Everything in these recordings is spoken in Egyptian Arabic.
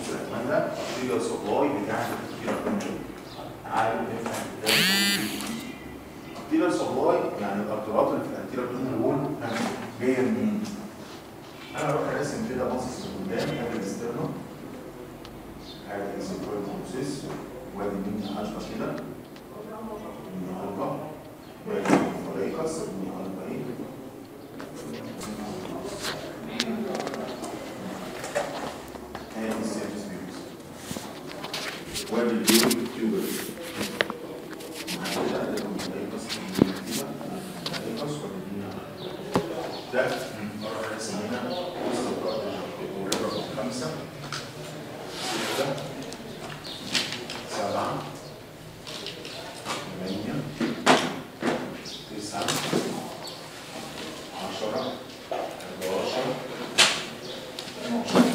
بصوا يا اخوانا ارتيريال سبلاي بتاعت الارتيريال عارف نفهم ارتيريال سبلاي يعني الارتيريات اللي في الارتيريال دول جايه منين؟ انا اروح ارسم كده باصص لقدام ادي الاسترنم ادي السيكوال بروسيس وادي مين حاجه كده من حلقه وادي الفريقس من حلقه ايه هذه السيرفيس فيوز وادي البيوت تيوبر ده اروح ارسم هنا وسط الرقم خمسه ستة سبعة ثمانية تسعة عشرة حداشر اتناشر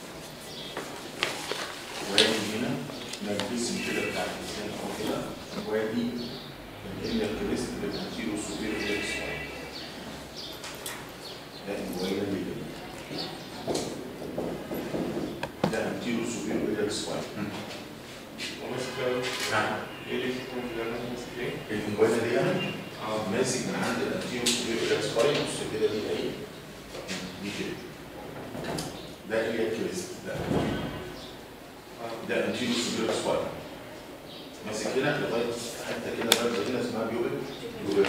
وادي هنا نرسم كده بتاع الانسان اهو كده وادي الاريا كريست بتاعتيرو سوبير اكس ده الهوايه اللي ده انتيرو سوبير اكس واي وماسك نعم ايه اللي يكون في الجنة ماسك ايه؟ الهوايه دي يعني اه ماسك من عند الانتيرو سوبير اكس واي بص كده دي ايه دي كده ده اريا كريست ده ده انتيرو سوبير اكس واي ماسك هنا لغايه حته كده بقى هنا اسمها بيوبك بيوبك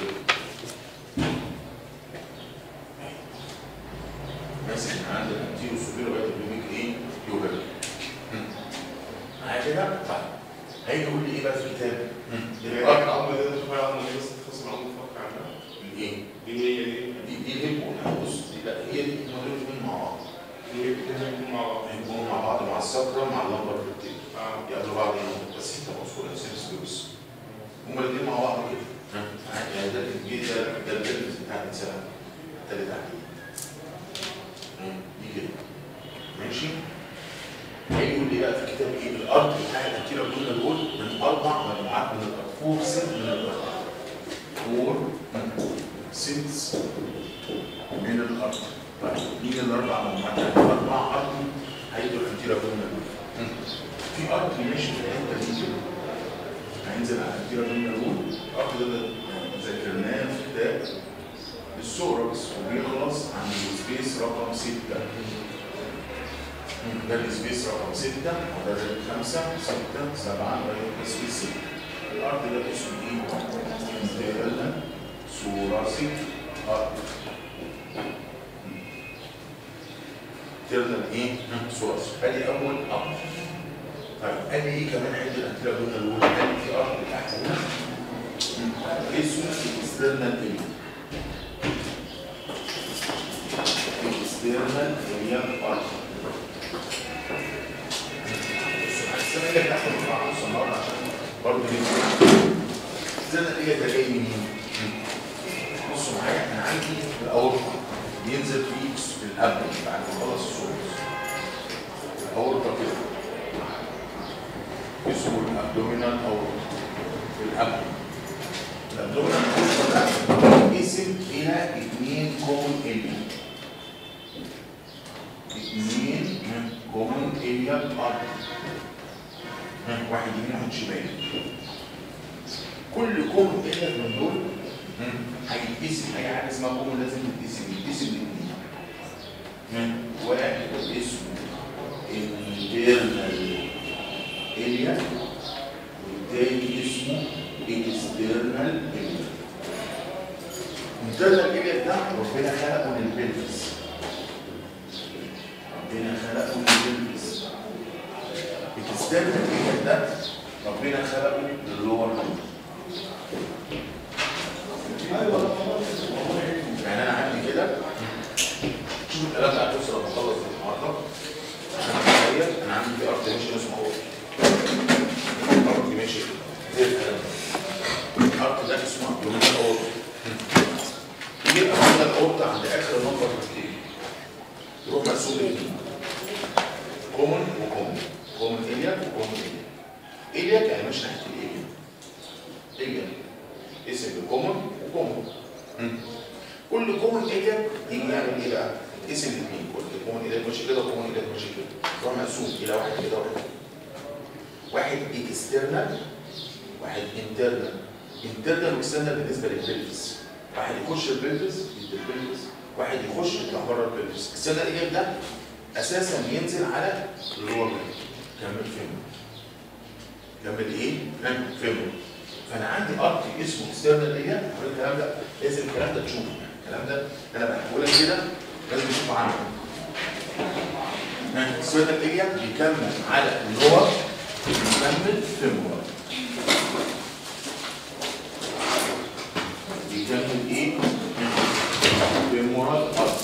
ماسك من عند الانتيرو سوبير لغايه البيوبك ايه بيوبك معايا كده طيب هيجي يقول لي ايه بقى في الكتاب يعني الارض العظمة دي تخيل عظمة دي بس تخصم العظمة فوق عنها الايه دي هي دي دي دي الهيب بص دي لا هي دي الموضوع الاثنين مع بعض دي هي بتتكلم مع بعض هيبقوا مع بعض مع السكرة مع اللمبر الريبتيل اه يقابلوا بعض هنا بس انت مذكور سيرس بيوس هما الاثنين مع بعض كده يعني ده الجيل ده ده البيلز بتاع الانسان ده اللي تحت دي كده ماشي هيقول لي بقى في الكتاب ايه الارض بتاع الانتيرا قلنا دول من اربع مجموعات من الارض فور ست من الارض فور ست من الارض طيب مين الاربع مجموعات اربع ارض هيدوا الانتيرا قلنا دول في ارض ماشي في الحته دي كده هينزل على الانتيرا قلنا دول الارض ده ذاكرناه في كتاب السوركس وبيخلص عند السبيس رقم 6 ده السبيس رقم 6 وده الخمسة 6 7 وده السبيس 6 الارض ده اسمه ايه؟ انترنال ثوراسيك ارض انترنال ايه؟ ثوراسيك ادي اول ارض طيب ادي ايه كمان عند الانترا دون الاولى ادي في ارض تحت هنا اسمه اكسترنال ايه؟ اكسترنال اريا ارض السنه اللي هتاخد مع نص النهارده عشان برضه السنه اللي ده جاي منين؟ بصوا معايا انا عندي الاورطه بينزل في في الابل بعد ما اخلص الصوت الاورطه كده اسمه الابدومينال اورطه الابل الابدومينال اورطه ده اسم الى اثنين كومن اريا اثنين كومن اريا الارض واحد يمين واحد شمال كل كوم كده من دول هيتقسم اي حاجه اسمها كوم لازم يتقسم يتقسم لاثنين واحد اسمه internal area والتاني اسمه external area internal area ده ربنا خلقه للبلفس ربنا خلقه للبلفس external area ده ربنا خلقه للور يعني انا عندي كده شوف الكلام ده هتوصل لما اخلص النهارده عشان اتخيل انا عندي في ارض ماشي اسمه اورت ارض ماشي زي الكلام ده الارض ده اسمه ابدومينال اورت يجي الابدومينال اورت عند اخر نمبر كتير يروح مقسوم لاثنين كومن وكومن كومن اريا وكومن اريا اريا يعني ماشي ناحيه الاريا اريا اسم الكومن وكومن كل كومن اريا يجي يعمل ايه بقى؟ اسم الاثنين كل وكون اليك ماشي كده وكون اليك ماشي كده يروح مقسوم الى واحد كده وواحد كده. واحد اكسترنال واحد انترنال انترنال واكسترنال بالنسبه للبلفس واحد يخش البلفس يدي البلفس واحد يخش يطلع بره البلفس اكسترنال ايه ده اساسا ينزل على اللور كمل فين كمل ايه فين فانا عندي ارك اسمه اكسترنال ايه الكلام ده لازم الكلام ده تشوفه الكلام ده انا بحكيه لك كده لازم تشوفه عنه اكسترنال ايه بيكمل على اللور بيكمل فيمورال بيكمل ايه فيمورال ارك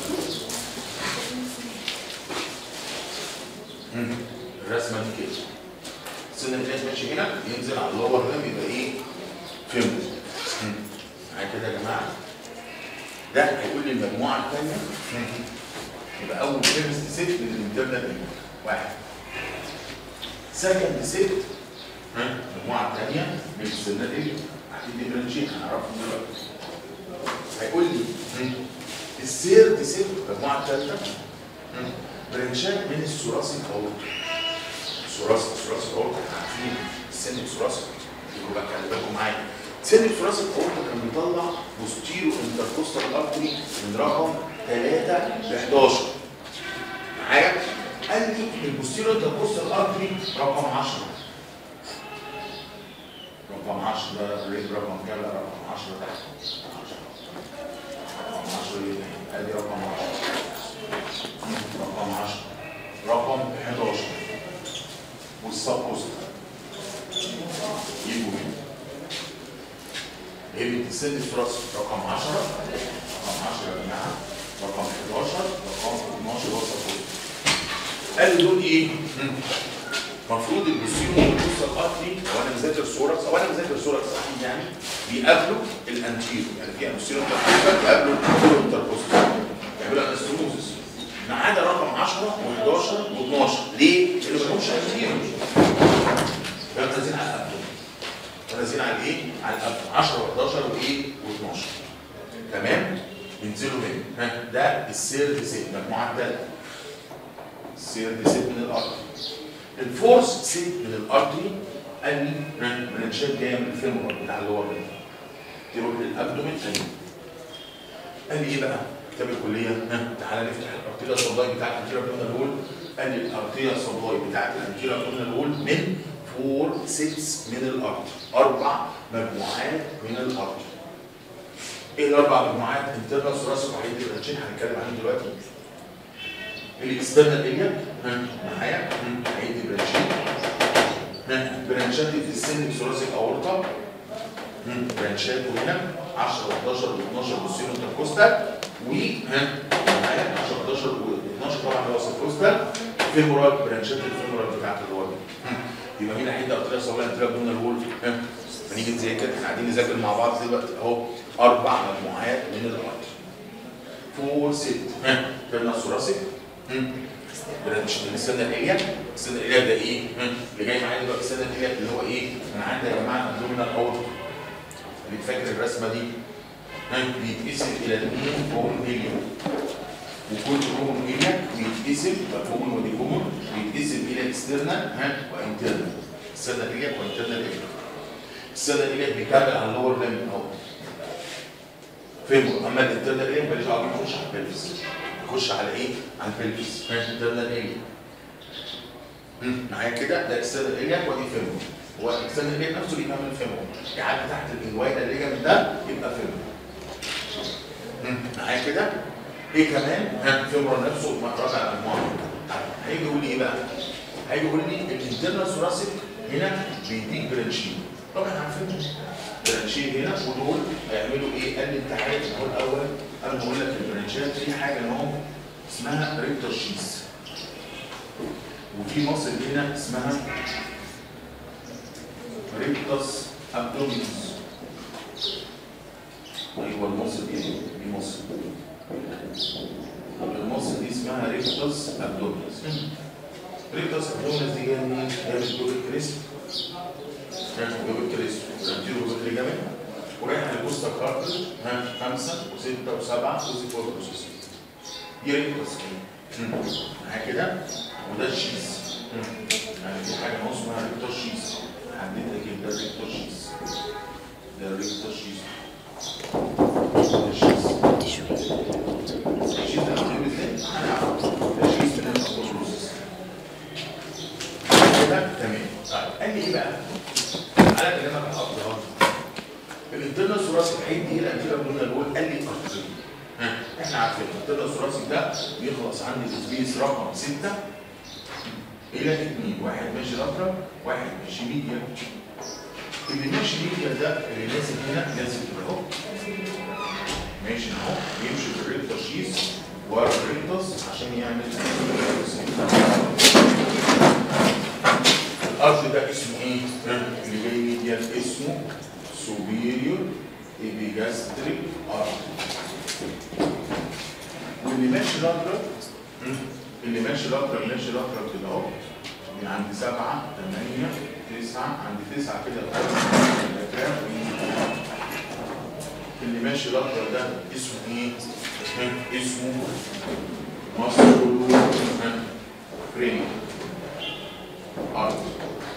مم. الرسمه دي كده السن اللي ماشي هنا ينزل على اللور ده يبقى ايه فيمورال مم. معايا كده يا جماعه ده هيقول لي المجموعه الثانيه يبقى اول فيرست ست من الانترنال ايه واحد سكند ست ها المجموعه الثانيه من السنات ايه هتدي برانشين هنعرفهم دلوقتي هيقول لي مم. السيرد ست المجموعه الثالثه برانشات من الثلاثي الاورطي الثلاثي الثلاثي الاورطي احنا عارفين السن الثلاثي يبقوا بقى خلي بالكم معايا سن الثلاثي الاورطي كان بيطلع بوستيرو انتركوستال ارتري من رقم 3 ل 11 معايا قال لي البوستيرو انتركوستال ارتري رقم 10 رقم 10 ده ريت رقم كام لا رقم 10 ده 10 رقم 10 ايه ادي رقم 10 رقم 10 رقم 11 والسب بوست يجوا هنا هيبة السن الثلاثي رقم 10 رقم 10 يا جماعه رقم 11 رقم 12 هو السب بوست قال لي دول ايه؟ المفروض البوستيرو والبوست الارتري لو انا مذاكر سوركس او انا مذاكر سوركس اكيد يعني بيقابلوا الانتيرو يعني في انتيرو انتركوستال بيقابلوا البوستيرو انتركوستال بيعملوا انستروزس ما عدا رقم 10 و11 و12 ليه؟ لان ما لهمش انتيرو يبقى نازلين على الابدوم نازلين على ايه؟ على الابدوم 10 و11 وايه؟ و12 تمام؟ ينزلوا هنا ها ده السيرد سيت المجموعه الثالثه السيرد سيت من الارض الفورس سيت من الارتري قال لي برانشات جايه من الفيمور بتاع اللي هو ده تروح للابدومين تاني قال لي ايه بقى؟ كتاب الكليه ها تعالى نفتح الارتيريا سبلاي بتاعت الانتيرا ابدومينال وول قال لي الارتيريا سبلاي بتاعت الانتيرا ابدومينال وول من فور سيتس من الارض اربع مجموعات من الارض ايه الاربع مجموعات؟ انترنال ثوراسيك وحيد برانشين هنتكلم عنهم دلوقتي الاكسترنال اريا معايا هيدي برانشين ها برانشات في السن الثلاثي الاورطه برانشات هنا 10 و11 و12 بوستيرو انتركوستال و ها معايا 10 11 و12 طبعا اللي هو سيركوستال فيمورال برانشات الفيمورال بتاعت اللي هو يبقى مين هيدي ارتريا صغيره انتريا ابدومينال وول ها فنيجي نذاكر احنا قاعدين نذاكر مع بعض دلوقتي اهو اربع مجموعات من الارض فور ست ها كلمه ثلاثي مش من السنه الاليه السنه الاليه ده ايه اللي جاي معايا دلوقتي السنه الاليه اللي هو ايه انا عندي يا جماعه ابدومينال اورتا اللي فاكر الرسمه دي بيتقسم الى اثنين كومن اليا وكل كومن اليا بيتقسم كومن ودي كومن بيتقسم الى اكسترنال ها وانترنال السنه الاليه وانترنال اليا السنه الاليه بيكمل على اللور ليم اهو فهموا اما الانترنال اليا ماليش دعوه بيخش على البلفس يخش على ايه؟ على البلفس ماشي انترنال اريا معايا كده ده اكسترنال اريا ودي فيمو هو الاكسترنال اريا نفسه بيكمل فيمو يعني تحت الانوايدا الليجمنت ده يبقى فيمو معايا كده ايه كمان؟ ها فيمورال نفسه راجع على المجموعه هيجي يقول لي ايه بقى؟ هيجي يقول لي الانترنال ثوراسيك هنا بيديك برانشين طبعا عارفين برانشين هنا ودول هيعملوا ايه؟ قال لي انت عارف هو الاول قبل ما اقول لك البرانشات في حاجه اهو اسمها ريكتور شيز وفي مصل هنا اسمها ريكتوس ابدومينس ايوه المصل دي دي مصل المصل دي اسمها ريكتوس ابدومينس ريكتوس ابدومينس دي جايه منين؟ جايه من الجوبل كريست جوبل كريست الانتيرو جوبل ليجامنت ورايح للبوستا كارتر ها خمسه وسته وسبعه وزي فور بروسيس دي ريكتوس مم. معايا كده وده الشيز مم. يعني في حاجه نص اسمها ريكتور شيز حددت لك إيه؟ ده ريكتور شيز ده ريكتور شيز ده الشيز الشيز ده عامل ازاي؟ هنعرف ده شيز من الأبروسس كده تمام طيب قال لي ايه بقى؟ على كلامك عن الأبراج الانترنال ثوراسيك هيدي الى انترنال ابدومينال وول قال لي ارتري ها احنا عارفين الانترنال ثوراسيك ده بيخلص عندي السبيس رقم 6 الى 2 واحد ماشي لاترال واحد ماشي ميديا اللي ماشي ميديا ده اللي نازل هنا نازل كده اهو ماشي اهو يمشي في الريكتور شيز ورا الريكتوس عشان يعمل الارض ده اسمه ايه؟ ها؟ اللي جاي ميديا اسمه superior epigastric artery واللي ماشي لاترال اللي ماشي لاترال ماشي لاترال كده اهو من عند سبعة ثمانية تسعة عند تسعة كده لغاية اللي ماشي لاترال ده اسمه ايه؟ ها؟ اسمه ماسكولو فريم ارتري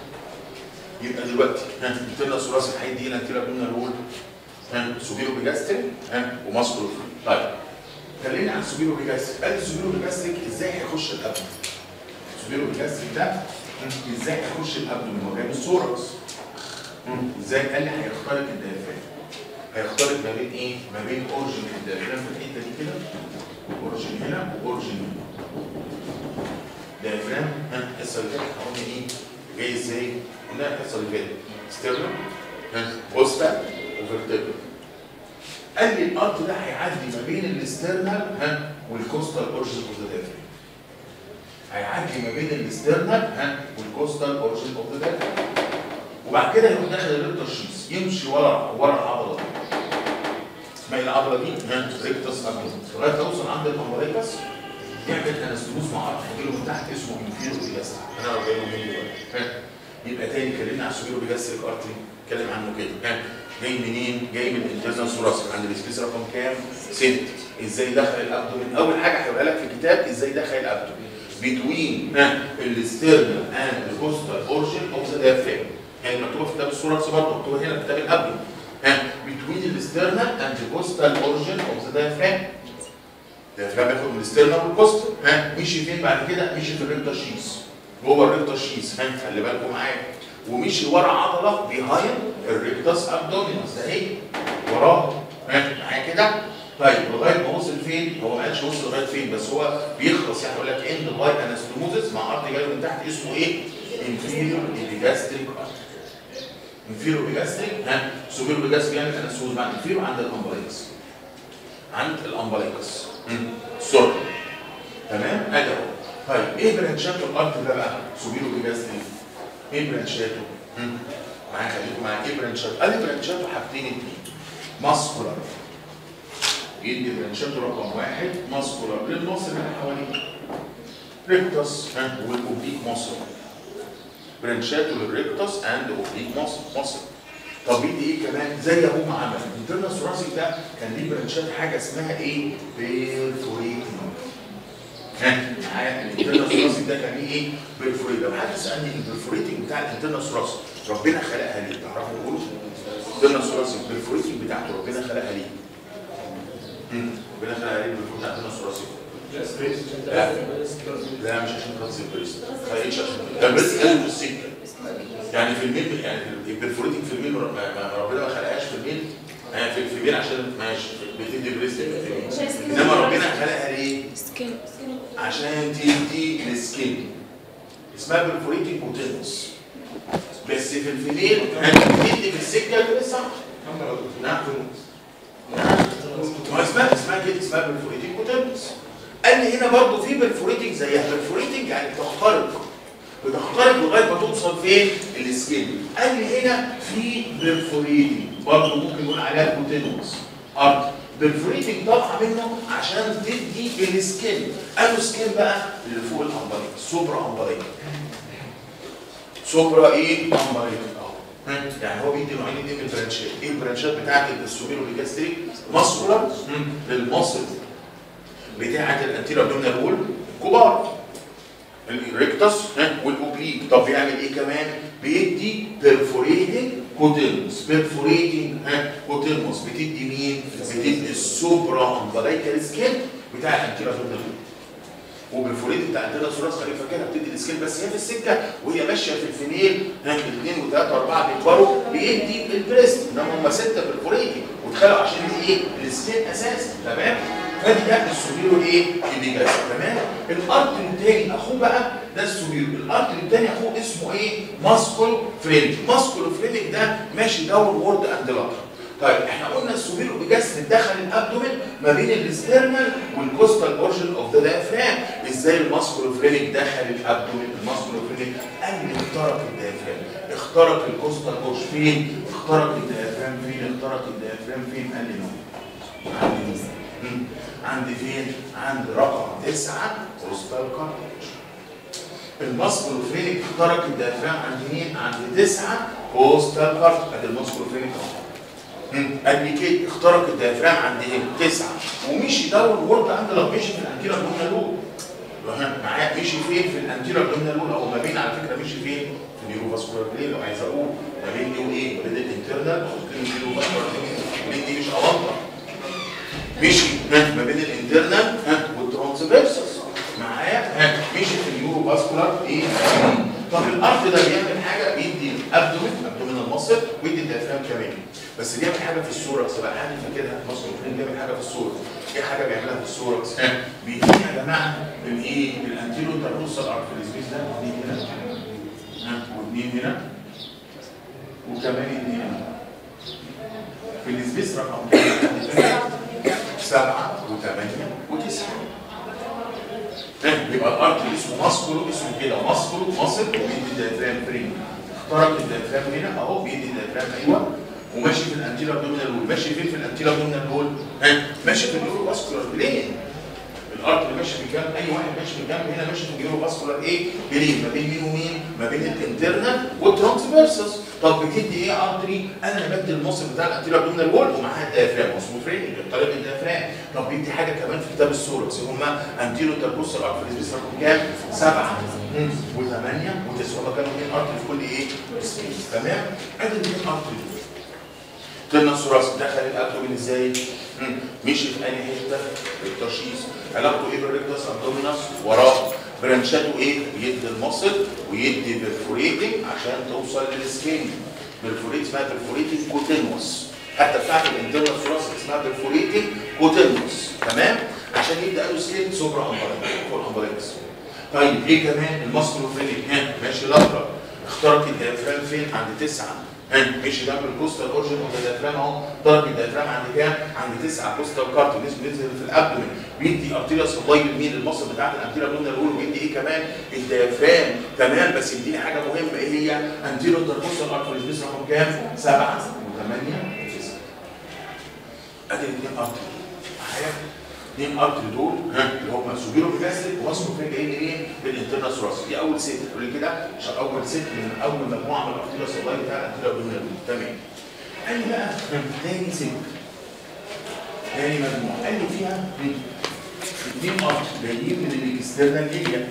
يبقى دلوقتي ها قلنا ثلاثي الحديد دي هنا قلنا الرول ها سوبيرو بيجاستريك ها وماسكولو طيب كلمني عن سوبيرو بيجاستريك قال لي سوبيرو بيجاستريك ازاي هيخش الابدن سوبيرو بيجاستريك ده ها، ازاي هيخش الابدن هو جاي من الثوركس مم. ازاي قال لي هيخترق الديافرام هيخترق ما بين ايه ما بين اورجن الديافرام في الحته دي كده اورجن هنا واورجن هنا ديافرام ها الحصه اللي فاتت احنا قلنا ايه جاي ازاي قلنا الحصه اللي فاتت ستيرنم ها بوستا وفيرتبرا قال لي الارض ده هيعدي ما بين الاسترنال ها والكوستال اورجن اوف ذا ديافرام هيعدي ما بين الاسترنال ها والكوستال اورجن اوف ذا ديافرام وبعد كده يروح داخل الريكتور شيز يمشي ورا ورا العضله دي اسمها ايه العضله دي؟ ها ريكتوس ابدومين لغايه ما توصل عند الامبريكس يعمل انستموس مع عرض فاضله من تحت اسمه انفيرو بيجاستريك انا لو جايبه مني دلوقتي ها يبقى تاني اتكلمنا عن السوبيرو بيجاستريك ارتري اتكلم عنه كده ها جاي منين؟ جاي من الانترنال ثوراسيك عند السبيس رقم كام؟ 6 ازاي دخل الابدومين؟ اول حاجه هيقولها لك في الكتاب ازاي دخل الابدومين between ها الاسترنال اند الكوستال اورجن اوف ذا diaphragm يعني مكتوبه في كتاب الثوراسي برضه مكتوبه هنا في كتاب الابدومين ها between الاسترنال اند الكوستال اورجن اوف ذا diaphragm الديافرام بياخد من الاسترنال والكوستال ها مشي فين بعد كده؟ مشي في الريكتور شيز جوه الريكتور شيز ها خلي بالكم معايا ومشي ورا عضله بيهايند الريكتوس ابدومينس ده اهي وراه ها معايا كده طيب لغايه ما وصل فين هو ما قالش وصل لغايه فين بس هو بيخلص يعني يقول لك اند باي انستموزس مع ارض جاي من تحت اسمه ايه؟ انفيريور ايبيجاستريك انفيريور ايبيجاستريك ها سوبيرو ايبيجاستريك بيعمل انستموز مع انفيريور عند الامبليكس عند الامبليكس سوري تمام ادي اهو طيب ايه برانشات الارض ده بقى سوبيرو ايبيجاستريك ايه برانشاته؟ مم. معايا خليكم معايا ايه برانشاته؟ قال لي برانشاته حاجتين اتنين ماسكولار يدي برانشاته رقم واحد ماسكولار للمصل اللي حواليه ريكتس ها والاوبليك مصل برانشاته للريكتس اند اوبليك مصل مصل طب بيدي ايه كمان زي ابوه ما عمل الانترنال ثوراسيك ده كان ليه برانشات حاجه اسمها ايه بيرفوريتنج ها معايا الانترنال ثوراسيك ده كان ليه ايه بيرفوريتنج لو حد سالني البيرفوريتنج بتاع الانترنال ثوراسيك ربنا خلقها ليه تعرفوا تقولوا الانترنال ثوراسيك البيرفوريتنج بتاعته ربنا خلقها ليه مم. ربنا خلقها ليه البيرفوريتنج بتاع الانترنال ثوراسيك لا لا مش عشان تغذي البريست خليش عشان ده البريست لازم في السكه يعني في الميل يعني البرفوريتنج في الميل ما- ما- ربنا ما خلقهاش في الميل آه، في في الميل عشان ماشي بتدي بريست انما ربنا خلقها ليه؟ سكين عشان تدي السكين اسمها برفوريتنج بوتنس بس في الفيميل بتدي في السكه اللي صح نعم ما اسمها اسمها كده اسمها برفوريتنج بوتنس قال لي هنا برضه في برفوريتنج زيها برفوريتنج يعني بتخترق بتخترق لغايه ما توصل فين السكين قال لي هنا في برفوريتنج برضه ممكن نقول عليها بوتنس ارض برفوريتنج طالعه منه عشان تدي السكين قالوا سكين بقى اللي فوق الامبريك سوبرا امبريك سوبرا ايه امبريك اهو ها؟ يعني هو بيدي نوعين اتنين من البرانشات ايه البرانشات بتاعت السوبيرو بيجاستريك ماسكولار للمصل بتاعت الانتيرو ابدومينال وول كبار الريكتس ها والاوبليك طب بيعمل ايه كمان بيدي بيرفوريتنج كوتيلموس بيرفوريتنج ها كوتيلموس بتدي مين بتدي السوبرا امبلايكال سكين بتاع الانتيرا وبالفوريت بتاع الانتيرا سوراس خليك فاكرها بتدي السكين بس هي في السكه وهي ماشيه في الفينيل ها الاثنين وثلاثه واربعه بيكبروا بيدي البريست انما هم سته بالفوريتنج وتخيلوا عشان دي ايه السكين اساسا تمام فادي ده السوبيرو ايه اللي جاي تمام الارت الثاني اخوه بقى ده السوبيرو الارت الثاني اخوه اسمه ايه ماسكول فرينك ماسكول فرينك ده ماشي دور وورد اند لاتر طيب احنا قلنا السوبيرو بجسد دخل الابدومين ما بين الاسترنال والكوستال اورجن اوف ذا دايفرام ازاي الماسكول فرينك دخل الابدومين الماسكول فرينك قال لي اخترق الدايفرام اخترق الكوستال اورج فين اخترق الدايفرام فين اخترق الدايفرام فين قال لي نو عند مين؟ عند فين؟ عند رقم تسعة كوستال كارتج الماسكولوفرينيك اخترق الديافرام عند مين؟ عند تسعة كوستال كارتج ادي الماسكولوفرينيك اهو قبل كده اخترق الديافرام عند ايه؟ تسعة ومشي دور وورد عند لو مشي في الانتيرا ابدومينال لول معايا مشي فين في الانتيرا ابدومينال لول او ما بين على فكره مشي فين؟ في النيورو فاسكولار بلين لو عايز اقول ما بين دي وايه؟ ما بين الانترنال والنيورو فاسكولار بلين دي مش اوضح مشي ما بين الانترنال والترانسفيرسس معايا مشي في اليورو فاسكولار ايه طب الارض ده بيعمل حاجه بيدي الابدومين ابدومين المصل ويدي الديافرام كمان بس بيعمل حاجه في السوركس بقى حد فاكرها مصر المفروض بيعمل حاجه في السوركس ايه حاجه بيعملها في السوركس بيدي يا جماعه بالايه بالانتيرو تربوس الارفليزميس ده اثنين هنا واثنين هنا وكمان اثنين هنا في السبيس رقم سبعة وثمانية وتسعة يبقى الارض اللي اسمه ماسكولو اسمه كده ماسكولو ماسل وبيدي الديافرام فريم اخترق الديافرام هنا اهو بيدي الديافرام ايوه وماشي في الانتيلا ابدومينال وول ماشي فين في الانتيلا ابدومينال وول ها ماشي في النيورو فاسكولار بلين الارض اللي ماشي في الجنب اي واحد ماشي في الجنب هنا ماشي في النيورو فاسكولار ايه بلين ما بين مين ومين ما بين الانترنال والترانسفيرسس طب بتدي ايه ارتري انا بدي المصل بتاع الانتيلا ابدومينال وول ومعاها الديافرام اسمه فرينج طالب الديافرام طب بيدي حاجه كمان في كتاب السوركس هم انتيرو تربوس الارتريز رقم كام؟ سبعه وثمانيه وتسعه كانوا اثنين ارتري في كل ايه؟ سبيس تمام؟ ادي الاثنين ارتري قلنا الثراث دخل الابدومين ازاي؟ مشي في اي حته الترشيس علاقته ايه بالريكتس ابدومينس وراه برانشاته ايه؟ يدي المصل ويدي بيرفوريتنج عشان توصل للسكين بيرفوريت اسمها بيرفوريتنج كوتينوس حتى بتاعت الانترنال ثراس اسمها بيرفوريتنج كوتينوس تمام؟ عشان يبدا له سكين سوبرا امبريكس فوق امبريكس طيب ايه كمان الماسكولوفرينيك ها ماشي لاترال اخترق الديافرام فين؟ عند تسعه مشي جنب الكوستال اورجن اوف الديافرام اهو ضرب الديافرام عند كام؟ عند 9 كوستال كارت الجسم بينزل في الابدومين بيدي ارتيريا سبلاي بالميل المصل بتاعت الانتيرا ابدومينال وول وبيدي ايه كمان؟ الديافرام تمام بس يديني حاجه مهمه ايه هي؟ انتيرو تركوستال ارتريز رقم كام؟ 7 و8 و9 ادي الاثنين ارتري معايا؟ اثنين ارتري دول اللي هم سوبيرو بلاستيك واسمه فين جايين منين؟ بالانترنال ثراس دي اول ست تقول لي كده عشان اول ست من اول مجموعه من الارتيريا سبلاي بتاع الانتيرا ابدومينال تمام قال لي بقى تاني ست تاني مجموعه قال لي فيها اثنين ارتري جايين من الاكسترنال اريا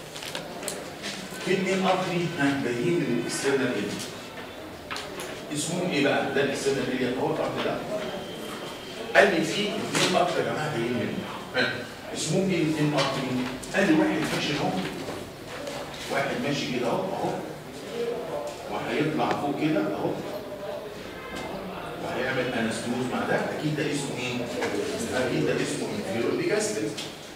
في اثنين ارتري جايين من الاكسترنال اريا اسمهم ايه بقى؟ ده الاكسترنال اريا اهو الارتري ده قال لي في اثنين ارتري يا جماعه جايين منه اسمهم ايه الاثنين ارتري؟ قال لي واحد ماشي اهو واحد ماشي كده اهو اهو وهيطلع فوق كده اهو وهيعمل انستوز مع ده اكيد ده اسمه ايه؟ اكيد ده اسمه انفيرو بيجاستريك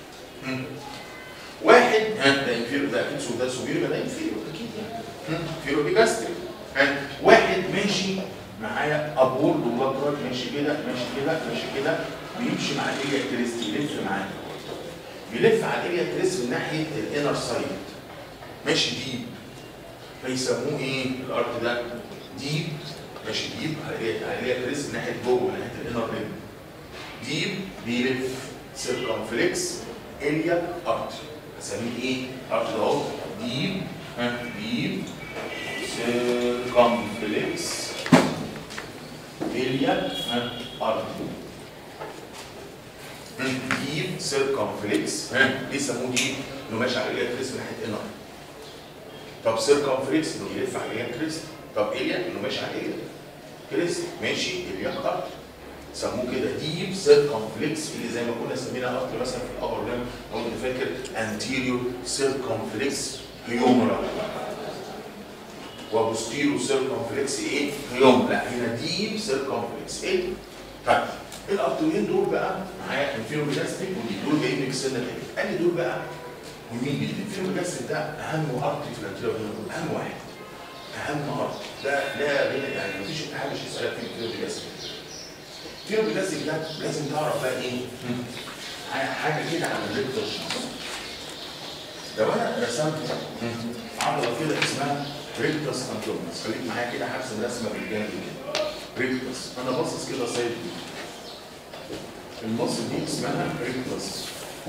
واحد ها ده انفيرو ده اكيد سو ده سوبيرو ده انفيرو اكيد يعني انفيرو بيجاستريك واحد ماشي معايا ابورد ولاترال ماشي كده ماشي كده ماشي كده بيمشي مع الاريا كريست يلف معايا بيلف على الاريا كريست من ناحيه الانر سايد ماشي ديب فيسموه ايه الارض ده ديب ماشي ديب على الاريا كريست من ناحيه جوه من ناحيه الانر ريم ديب بيلف سيركمفلكس اريا ارت هسميه ايه ارت ده اهو ديب ها ديب سيركمفلكس اريا ارت ديب سيركمفلكس ها ليه سموه ديب انه ماشي على اليا كريست من ناحيه انر طب سيركمفلكس انه يلف على اليا كريست طب اليا انه ماشي على اليا كريست ماشي اليا ارتر سموه كده ديب سيركمفلكس اللي زي ما كنا سميناها ارتر مثلا في الابر ليم لو انت فاكر انتيريور سيركمفلكس هيومرال وبوستيرو سيركمفلكس ايه؟ هيوم لا هنا ديب سيركمفلكس ايه؟ طيب الارتريين دول بقى معايا الفيروبلاستيك ودي دول جايين من السنه دي قال لي دول بقى مهمين جدا الفيروبلاستيك ده اهم ارتري في الانتيريور اهم واحد اهم ارتري ده لا غنى يعني مفيش حاجه مش يسالك في الفيروبلاستيك الفيروبلاستيك ده لازم تعرف بقى ايه؟ حاجه كده عن الريكتور لو انا رسمت عضله كده اسمها ريكتس انترومس خليك معايا كده هرسم رسمه بالجانب كده ريكتس انا باصص كده سايد المصل دي اسمها ريكتس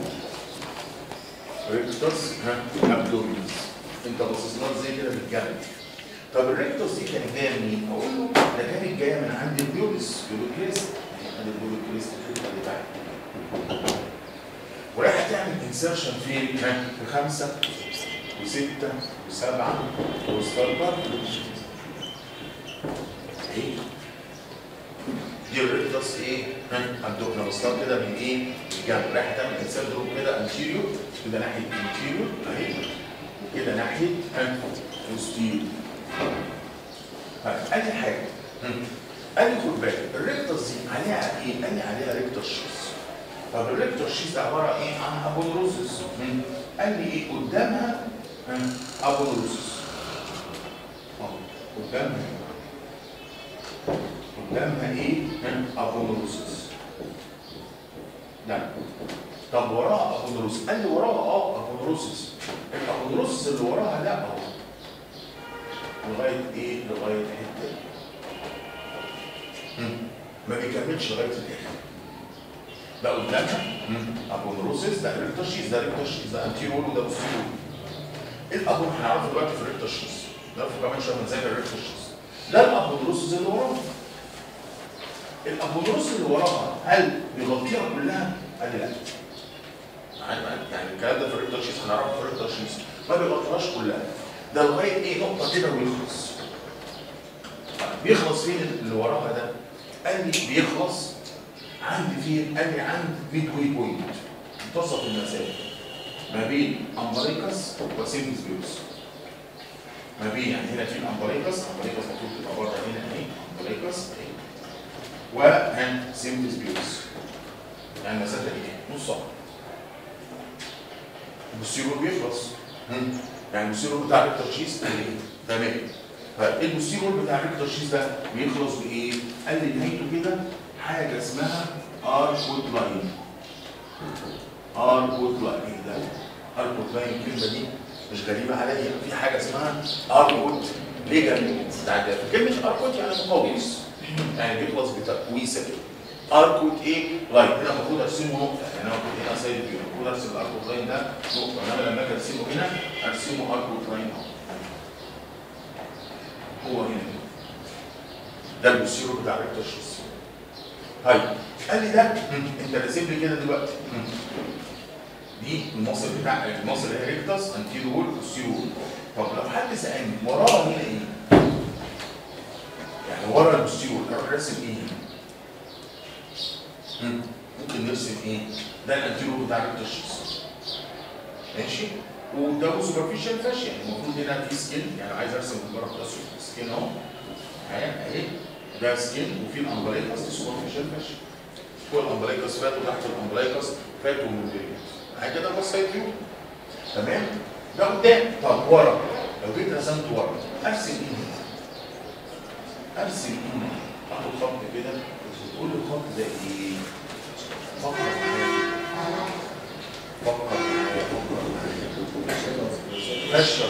ريكتس ها ابدومينس انت باصص لها ازاي كده بالجنب طب الريكتس دي كانت جايه منين؟ اقول له ده كانت جايه من عند البيوليس بيولوكريست يعني البيولوكريست كده اللي تحت وراح تعمل انسرشن فين؟ ها؟ في خمسه وسته وسبعه وستاربر ايه؟ دي الريكتس ايه؟ ها؟ عندنا بصلها كده من ايه؟ من الجنب رايح تعمل انسان دروب كده انتيريور كده ناحيه انتيريور اهي وكده ناحيه ها؟ بوستيريور طيب ادي حاجه ادي خد بالك الريكتس دي عليها ايه؟ قال لي عليها ريكتس شيز طب الريكتور شيز ده عباره ايه عن ابونروسس قال لي ايه قدامها ابونروسس قدامها قدامها ايه ابونروسس لا طب وراها ابونروسس قال لي وراها اه ابونروسس الابونروسس اللي وراها لا اهو لغايه ايه لغايه حته ما بيكملش لغايه الاخر ده قدامها ابونروسيس ده ريكتوشيس ده ريكتوشيس ده انتيرول وده بوستيرول ايه الابون هنعرفه دلوقتي في الريكتوشيس ده في كمان شويه بنذاكر الريكتوشيس ده الابونروسيس اللي وراها الابونروس اللي وراها هل بيغطيها كلها؟ قال لي لا يعني الكلام ده في الريكتوشيس هنعرفه في الريكتوشيس ما بيغطيهاش كلها ده لغايه ايه نقطه كده ويخلص بيخلص فين اللي وراها ده؟ قال لي بيخلص عندي فين؟ قال لي عند ميد واي بوينت منتصف المسافه ما بين امبريكس وسيمز بيوس ما بين يعني هنا في الامبريكس امبريكس المفروض تبقى بره هنا اهي امبريكس اهي وهنا سيمز بيوس يعني المسافه دي نص ساعه البوستيرور بيخلص يعني البوستيرور بتاع الترشيس تمام فالبوستيرور بتاع الترشيس ده بيخلص بايه؟ قال لي نهايته كده حاجه اسمها اركوت لاين اركوت لاين ده اركوت لاين الكلمه دي مش غريبه عليا في حاجه اسمها اركوت ليجامنت بتاع ده كلمه اركوت يعني مقوس يعني بيخلص بتقويسه كده اركوت ايه لاين هنا المفروض ارسمه نقطه يعني انا المفروض هنا سايد فيو المفروض ارسم الاركوت لاين ده نقطه انما لما اجي ارسمه هنا ارسمه اركوت لاين اهو هو هنا ده البوستيرو بتاع ريكتور شيس طيب قال لي ده انت راسم لي كده دلوقتي دي المصل بتاع المصل اللي هي ريكتس انتيرول وسيرول طب لو حد سالني وراها هنا ايه؟ يعني ورا البوستيرول اروح راسم ايه هنا؟ ممكن نرسم ايه؟ ده الانتيرول بتاع ريكتس ماشي؟ وده سوبرفيشال فاشيا يعني المفروض هنا في سكين يعني عايز ارسم مجرد سكين اهو اهي ده سكين وفي الامبلايكس دي سوبرفيشال فاشيا فوق الامبلايكس فات وتحت الامبلايكس فات وموديليكس حاجه كده بص سايد فيو تمام ده قدام طب ورا لو جيت رسمت ورا ارسم ايه ارسم ايه اخد خط كده تقول لي الخط ده ايه فكر فكر فاشيا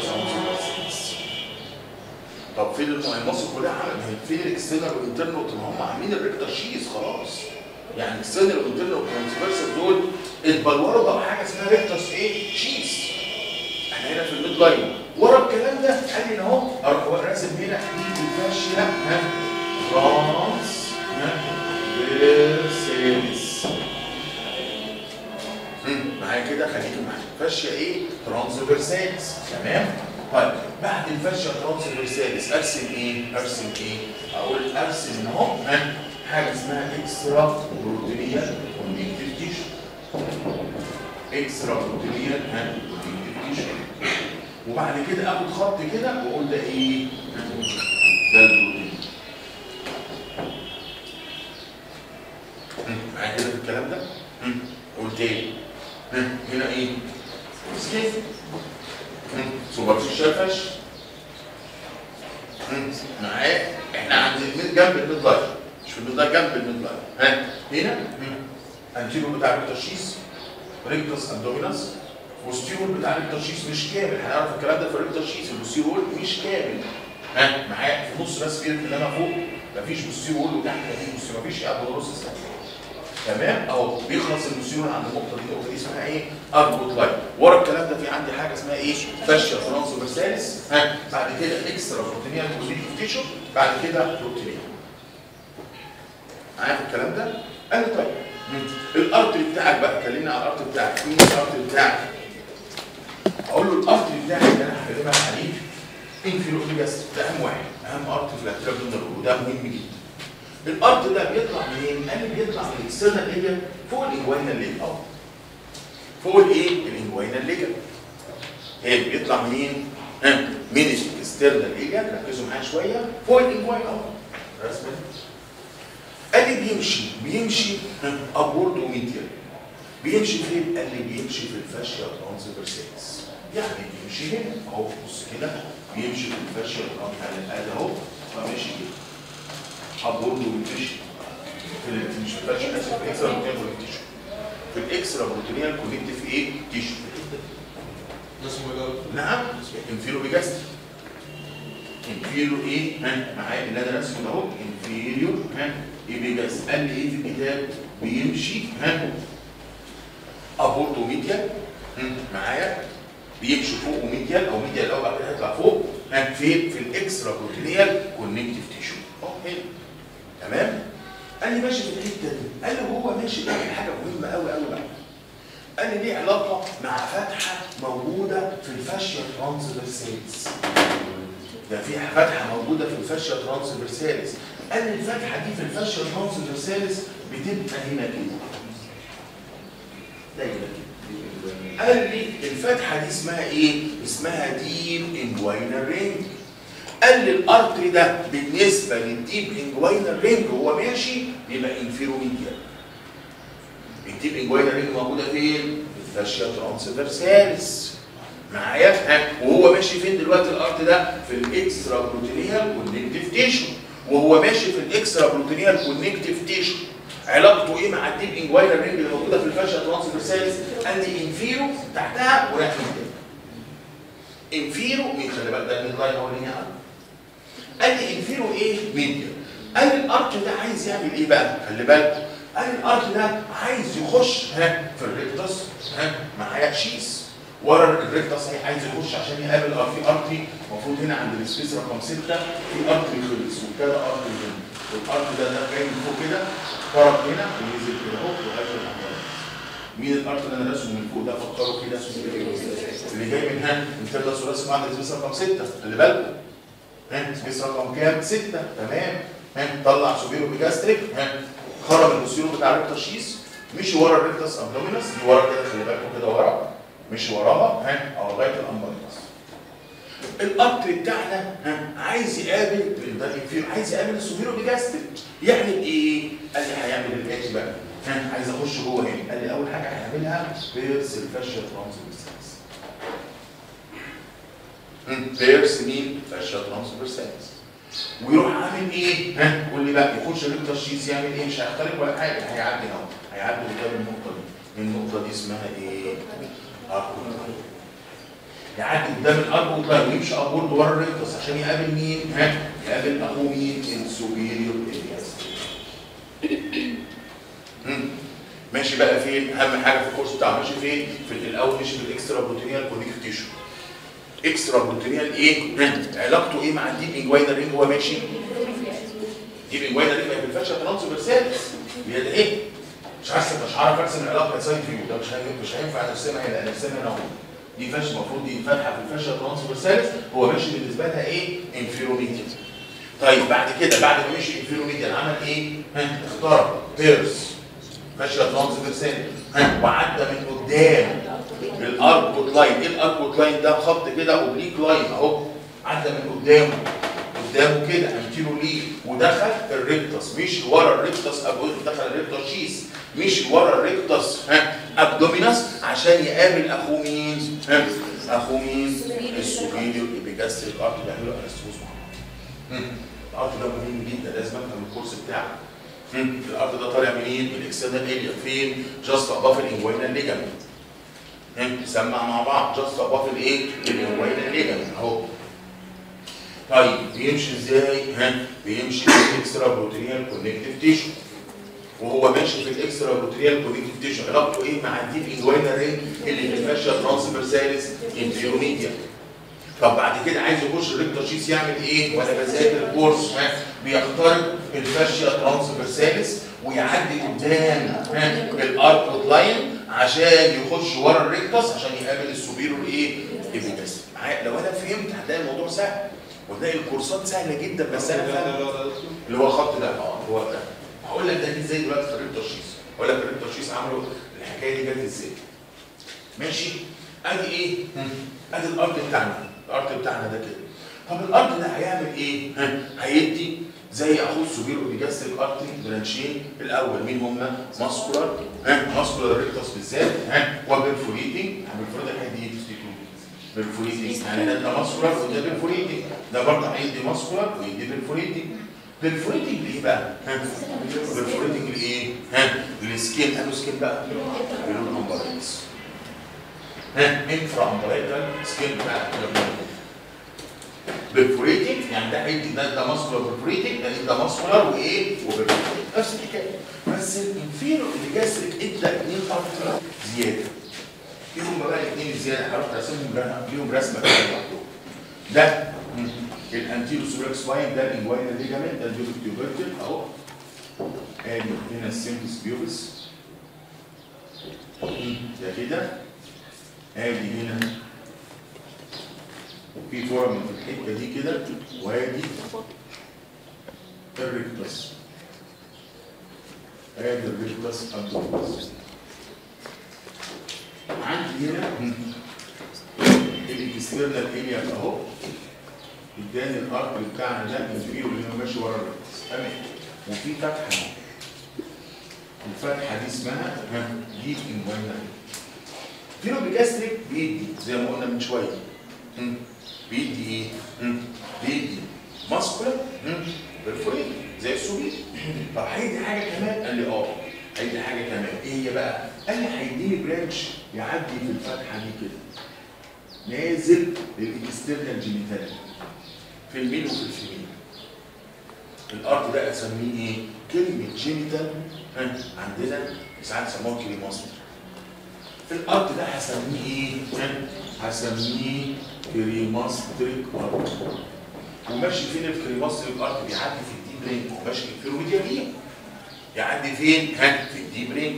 طب فين المصر كلها عمل فين الاكسترنال والانترنال ما هم عاملين الريكتر شيز خلاص يعني الاكسترنال والانترنال والترانسفيرسال دول اتبلوروا بقى حاجه اسمها ريكترز ايه شيز احنا هنا في الميد لاين ورا الكلام ده قال لي اهو اروح راسم هنا دي الفاشيا ها ترانس ها فيرسيلس معايا كده كده خليكم معايا فاشيه ايه ترانسفيرساليس تمام طيب بعد الفاشيه ترانسفيرساليس ارسم ايه ارسم ايه اقول ارسم ان اهو ها، حاجه اسمها اكسترا بروتينيال كونكتيف تيشو اكسترا بروتينيال ها كونكتيف تيشو وبعد كده اخد خط كده واقول ده ايه ده البروتين مم، معايا كده في الكلام ده مم، قلت ايه مم، هنا ايه سكيف سوبرفيشال فاش معايا احنا عند الميد جنب الميد لاين مش في الميد لاين جنب الميد لاين ها هنا انتيرو بتاع التشخيص ريكتس ابدومينس والستيول بتاع التشخيص مش كامل هنعرف الكلام ده في التشخيص البوستيرول مش كامل ها معايا في نص بس كده اللي انا فوق مفيش بوستيرول وتحت مفيش بوستيرول مفيش ابدومينس تمام اهو بيخلص المسيول عند النقطه دي النقطه دي اسمها ايه؟ اربوت لاين ورا الكلام ده في عندي حاجه اسمها ايه؟ فاشيا ترانسفيرساليس ها بعد كده اكسترا بروتينيال كوزيتيف تيشو بعد كده بروتينيال معايا في الكلام ده؟ قال لي طيب مم. الارت بتاعك بقى كلمني على الارت بتاعك مين الارت بتاعك؟ اقول له الارت بتاعك اللي انا هكلمك عليه انفيروبيجاس ده اهم واحد اهم ارت في الاكتراب وده مهم جدا الارض ده بيطلع منين؟ قال لي بيطلع من الاكسترنال ليجر فوق الانجوينال ليجر اه فوق الايه؟ الانجوينال ليجر هي بيطلع منين؟ ها من الاكسترنال ليجر ركزوا معايا شويه فوق الانجوين اه رسمه قال لي بيمشي بيمشي ابورد وميديال بيمشي فين؟ قال لي بيمشي في الفاشيا ترانسفيرساليس يعني بيمشي هنا اهو بص كده بيمشي في الفاشيا ترانسفيرساليس اهو فماشي كده حضور له التيشو في ال- مش في الفاشن اسف في الاكسترا بروتينيال كونكتيشن في الاكسترا بروتينيال كونكتيف ايه تيشو ده اسمه ايه ده؟ نعم انفيرو بيجاستر انفيرو ايه ها معايا اللي انا راسمه ده اهو انفيريو ها ايه بيجاستر قال لي ايه في الكتاب بيمشي ها ابورتو ميديال هم، معايا بيمشي فوق وميديال او ميديال الاول بعد كده هيطلع فوق ها فين في الاكسترا بروتينيال كونكتيف تيشو اه هنا تمام قال لي ماشي في الحته دي قال لي هو ماشي بيعمل حاجه مهمه قوي قوي بقى قال لي ليه علاقه مع فتحه موجوده في الفاشيا ترانسفيرساليس ده في فتحه موجوده في الفاشيا ترانسفيرساليس قال لي الفتحه دي في الفاشيا ترانسفيرساليس بتبقى هنا كده دايما كده قال لي الفتحه دي اسمها ايه اسمها ديب انجوينال رينج قال لي الارتري ده بالنسبه للديب انجوينال رينج هو ماشي بيبقى انفيروميديال الديب انجوينال رينج موجوده فين؟ في الفاشيا ترانسفيرساليس معايا ها وهو ماشي فين دلوقتي الارت ده؟ في الاكسترا بروتينيال كونكتيف تيشو وهو ماشي في الاكسترا بروتينيال كونكتيف تيشو علاقته ايه مع الديب انجوينال رينج اللي موجوده في الفاشيا ترانسفيرساليس؟ قال لي انفيرو تحتها ورايح من انفيرو مين خلي بالك ده مين لاين اولاني عنه قال لي انفيرو ايه؟ ميديا قال لي الارت ده عايز يعمل ايه بقى؟ خلي بالك قال لي الارت ده عايز يخش ها في الريكتس ها معايا شيس ورا الريكتس هي عايز يخش عشان يقابل ار في ارتي المفروض هنا عند السبيس رقم 6 في ارتي خلص وكذا ارتي هنا والارت ده ده جاي من فوق كده فرق هنا ونزل كده اهو وقابل الأمراض. مين الارت اللي انا راسمه من فوق ده فكروا كده اسمه ايه؟ اللي جاي من ها انترنال ثلاثي عند السبيس رقم 6 خلي بالكم ها سبيس رقم كام؟ 6 تمام ها طلع سوبيرو بيجاستريك ها خرج المسيرو بتاع الريكتاشيس مشي ورا الريكتاس ابدومينس دي ورا كده خلي بالكم كده ورا مشي وراها ها او لغايه الامبريكس القطر بتاعنا ها عايز يقابل ده الانفيرو عايز يقابل السوبيرو بيجاستريك يعمل ايه؟ قال لي هيعمل الاتي بقى ها عايز اخش جوه هنا قال لي اول حاجه هيعملها بيرس الفاشيا ترانسفيرساليس بيرس مين؟ فاشيا ترانسفيرساليس ويروح عامل ايه؟ ها قول لي بقى يخش التشخيص يعمل ايه؟ مش هيختلف ولا حاجه هيعدي اهو هيعدي قدام النقطه دي النقطه دي اسمها ايه؟ اركوت يعدي قدام الاركوت لاين ويمشي ابورد ورا الريكتس عشان يقابل مين؟ ها يقابل اخوه مين؟ السوبيريور الياس ماشي بقى فين؟ اهم حاجه في الكورس بتاعه ماشي فين؟ في الاول ماشي في الاكسترا بروتينيال كونكتيف تيشو اكسترا بروتينيال ايه؟ علاقته ايه مع الديب انجوينال رينج وهو ماشي؟ ديب انجوينال رينج ما ينفعش ترانسفيرساليس اللي هي ده ايه؟ مش عارف مش عارف ارسم العلاقه سايد فيو ده مش هي- مش هينفع نرسمها هنا نرسمها هنا اهو دي فاش المفروض دي فتحه في الفاشيا ترانسفيرساليس هو ماشي بالنسبه لها ايه انفيروميديا طيب بعد كده بعد ما مشي انفيروميديا عمل ايه ها اختار بيرس فاشيا ترانسفيرساليس ها وعدى من قدام الاركوت لاين ايه الاركوت لاين ده خط كده اوبليك لاين اهو عدى من قدامه قدامه كده انتيرو ليه ودخل الريكتس مش ورا الريكتس ابو دخل الريكتس شيس مش ورا الريكتس ها ابدومينس عشان يقابل اخوه مين ها اخوه مين السوبيريور ايبيجاستريك ارت بيعملوا انستوز مع بعض هم. الارت ده مهم جدا لازم افهم الكورس بتاعك هم. الارت ده طالع منين من الاكسترنال اريا فين جاست اباف الانجوينال ليجامنت نسمع مع بعض جاست اباف الايه الانجوينال ليجامنت اهو طيب بيمشي ازاي ها بيمشي في الاكسترا بروتينيال كونكتيف تيشو وهو ماشي في الاكسترا بروتينيال كونكتيف تيشو علاقته ايه مع الديب انجوينال رينج اللي في الفاشيا ترانسفيرساليس انفيروميديا طب بعد كده عايز يخش الريكتور شيس يعمل ايه وانا بذاكر الكورس ها بيخترق الفاشيا ترانسفيرساليس ويعدي قدام ها الاركوت لاين عشان يخش ورا الريكتس عشان يقابل السوبيرور ايه ايبيجاس معايا لو انا فهمت هتلاقي الموضوع سهل وتلاقي الكورسات سهله جدا بس انا فاهم اللي هو الخط ده اه هو ده هقول لك ده جه ازاي دلوقتي في الريكتور شيس هقول لك الريكتور شيس عملوا الحكايه دي جت ازاي ماشي ادي ايه ادي الارض بتاعنا الارض بتاعنا ده كده طب الارض ده هيعمل ايه ها؟ هيدي زي اخوه السوبير اوديجاستريك ارتري برانشين الاول مين هم ماسكولار ها ماسكولار ريكتس بالذات ها وبرفوريتنج بالفوريتنج هيدي تفتكروا برفوريتنج يعني ده ده ماسكولار وده برفوريتنج ده برضه هيدي ماسكولار ويدي برفوريتنج برفوريتنج لايه بقى؟ ها برفوريتنج لايه؟ ها للسكين انو سكين بقى؟ بيقولوا امبرايتس ها انفرا امبرايتال سكين بقى برفوريتنج يعني ده هيدي ده ده ماسكولار برفوريتنج ده ده ماسكولار وايه وبرفوريتنج نفس الحكايه بس الانفيرو اللي جاسرك ادى اثنين ارتر زياده ايه هم بقى الاثنين الزياده هروح ارسمهم لها- ليهم رسمه كده لوحدهم ده مم. الانتيرو سوبريك سباين ده الانجوينال ليجامنت ده البيوبيك تيوبرتل اهو ادي هنا السيمبس بيوبس مم. ده كده ادي هنا في فورم في الحته دي كده وادي الريكتس ادي الريكتس ابدومينس عندي هنا الاكسترنال اريا اهو اداني الارك بتاعنا ده الفيرو اللي هو ماشي ورا الريكتس تمام وفي فتحه اهو الفتحه دي اسمها ديب انفايرمنت فيرو بيجاستريك بيدي زي ما قلنا من شويه مم. بيدي ايه؟ مم. بيدي ماسكولار بالفريق زي السوري طب هيدي حاجه كمان قال لي اه هيدي حاجه كمان ايه هي بقى؟ قال لي هيديني برانش يعدي في الفتحه دي كده نازل للاكسترنال جينيتال في الميل وفي الفيميل الارض ده اسميه ايه؟ كلمه جينيتال ها، عندنا ساعات يسموها كريماستر في الارض ده هسميه ايه؟ ها؟ هسميه كريماستريك ارض وماشي فين الكريماستريك ارض بيعدي في الديب رينج ماشي في الفيروميديالين يعدي فين؟ ها في الديب رينج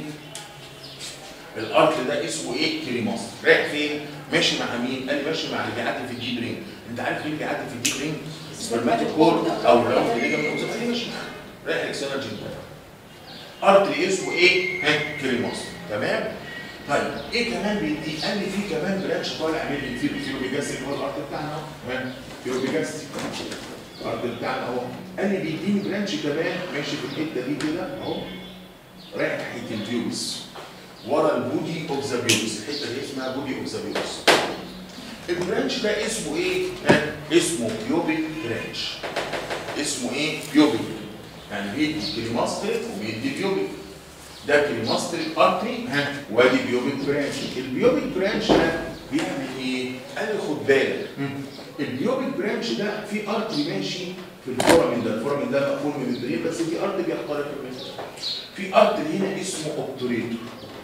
الارض ده اسمه ايه؟ كريماستر رايح فين؟ ماشي مع مين؟ قال لي ماشي مع اللي بيعدي في الديب رينج انت عارف مين اللي بيعدي في الديب رينج؟ سبرماتيك كور او الراوند اللي جنب الأوزة. دي ماشي رايح الاكسنال جينيتال ارض اسمه ايه؟ ها كريماستر تمام؟ طيب ايه كمان بيدي؟ قال لي في كمان برانش طالع من الفيرو فيرو بيجاستيك هو الارض بتاعنا اهو تمام فيرو بيجاستيك الارض بتاعنا اهو قال لي بيديني برانش كمان ماشي في الحته دي كده اهو رايح ناحيه الفيوس ورا البودي اوف ذا فيوس الحته دي اسمها بودي اوف ذا فيوس البرانش ده اسمه ايه؟ ها؟ اسمه بيوبيك برانش اسمه ايه؟ بيوبيك يعني بيدي كريماستريك وبيدي بيوبيك ده كريماستريك ارتري ها وادي بيوبيك برانش البيوبيك برانش ده بيعمل ايه؟ قال لي خد بالك البيوبيك برانش ده في ارتري ماشي في الفورامين ده الفورامين ده مقفول من البرين بس في ارتري بيخترق المثل في ارتري هنا اسمه اوبتوريتور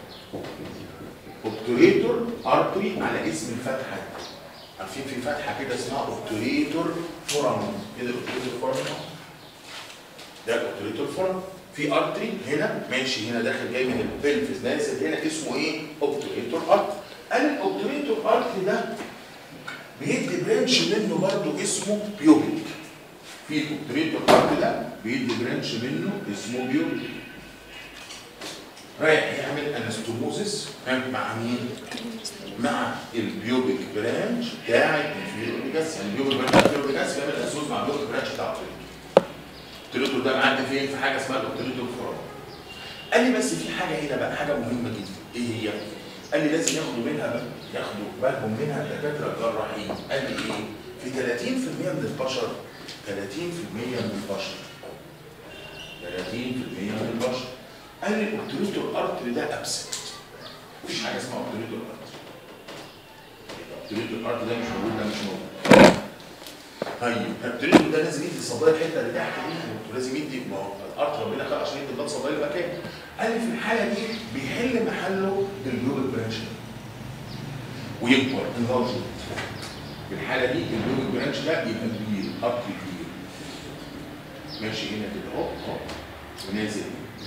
اوبتوريتور ارتري على اسم الفتحه دي. عارفين في فتحه كده اسمها اوبتوريتور فورامين كده الاوبتوريتور فورامين ده الاوبتوريتور فورامين في ارتري هنا ماشي هنا داخل جاي من البلفس نازل هنا اسمه ايه؟ اوبتوريتور ارتري قال الاوبتوريتور ارتري ده بيدي برانش منه برضه اسمه بيوبيك في الاوبتوريتور ارتري ده بيدي برانش منه اسمه بيوبيك رايح يعمل انستوموزيس مع مين؟ مع البيوبيك برانش بتاع الانفيريوريجاس يعني البيوبيك برانش بتاع الانفيريوريجاس بيعمل انستوموز مع البيوبيك برانش بتاع الطريق التريتور ده معدي فين؟ في حاجه اسمها الاوبتريتور فورام. قال لي بس في حاجه هنا بقى حاجه مهمه جدا، ايه هي؟ قال لي لازم ياخدوا منها بقى ياخدوا بالهم منها الدكاتره الجراحين، قال لي ايه؟ في 30% من البشر 30% من البشر 30% من البشر قال لي الاوبتريتور ارتري ده ابسنت. مفيش حاجه اسمها اوبتريتور ارتري. الاوبتريتور ارتري ده مش موجود ده مش موجود. طيب التريتور ده لازم يدي صدايا الحته اللي تحت دي ولازم يدي ما هو الارض ربنا خلق عشان يدي بلاد صدايا مكان قال لي في الحاله دي بيحل محله الجلوبال برانش ويكبر انلارج في الحاله دي الجلوبال برانش ده يبقى كبير اب كبير ماشي هنا كده اهو اهو ونازل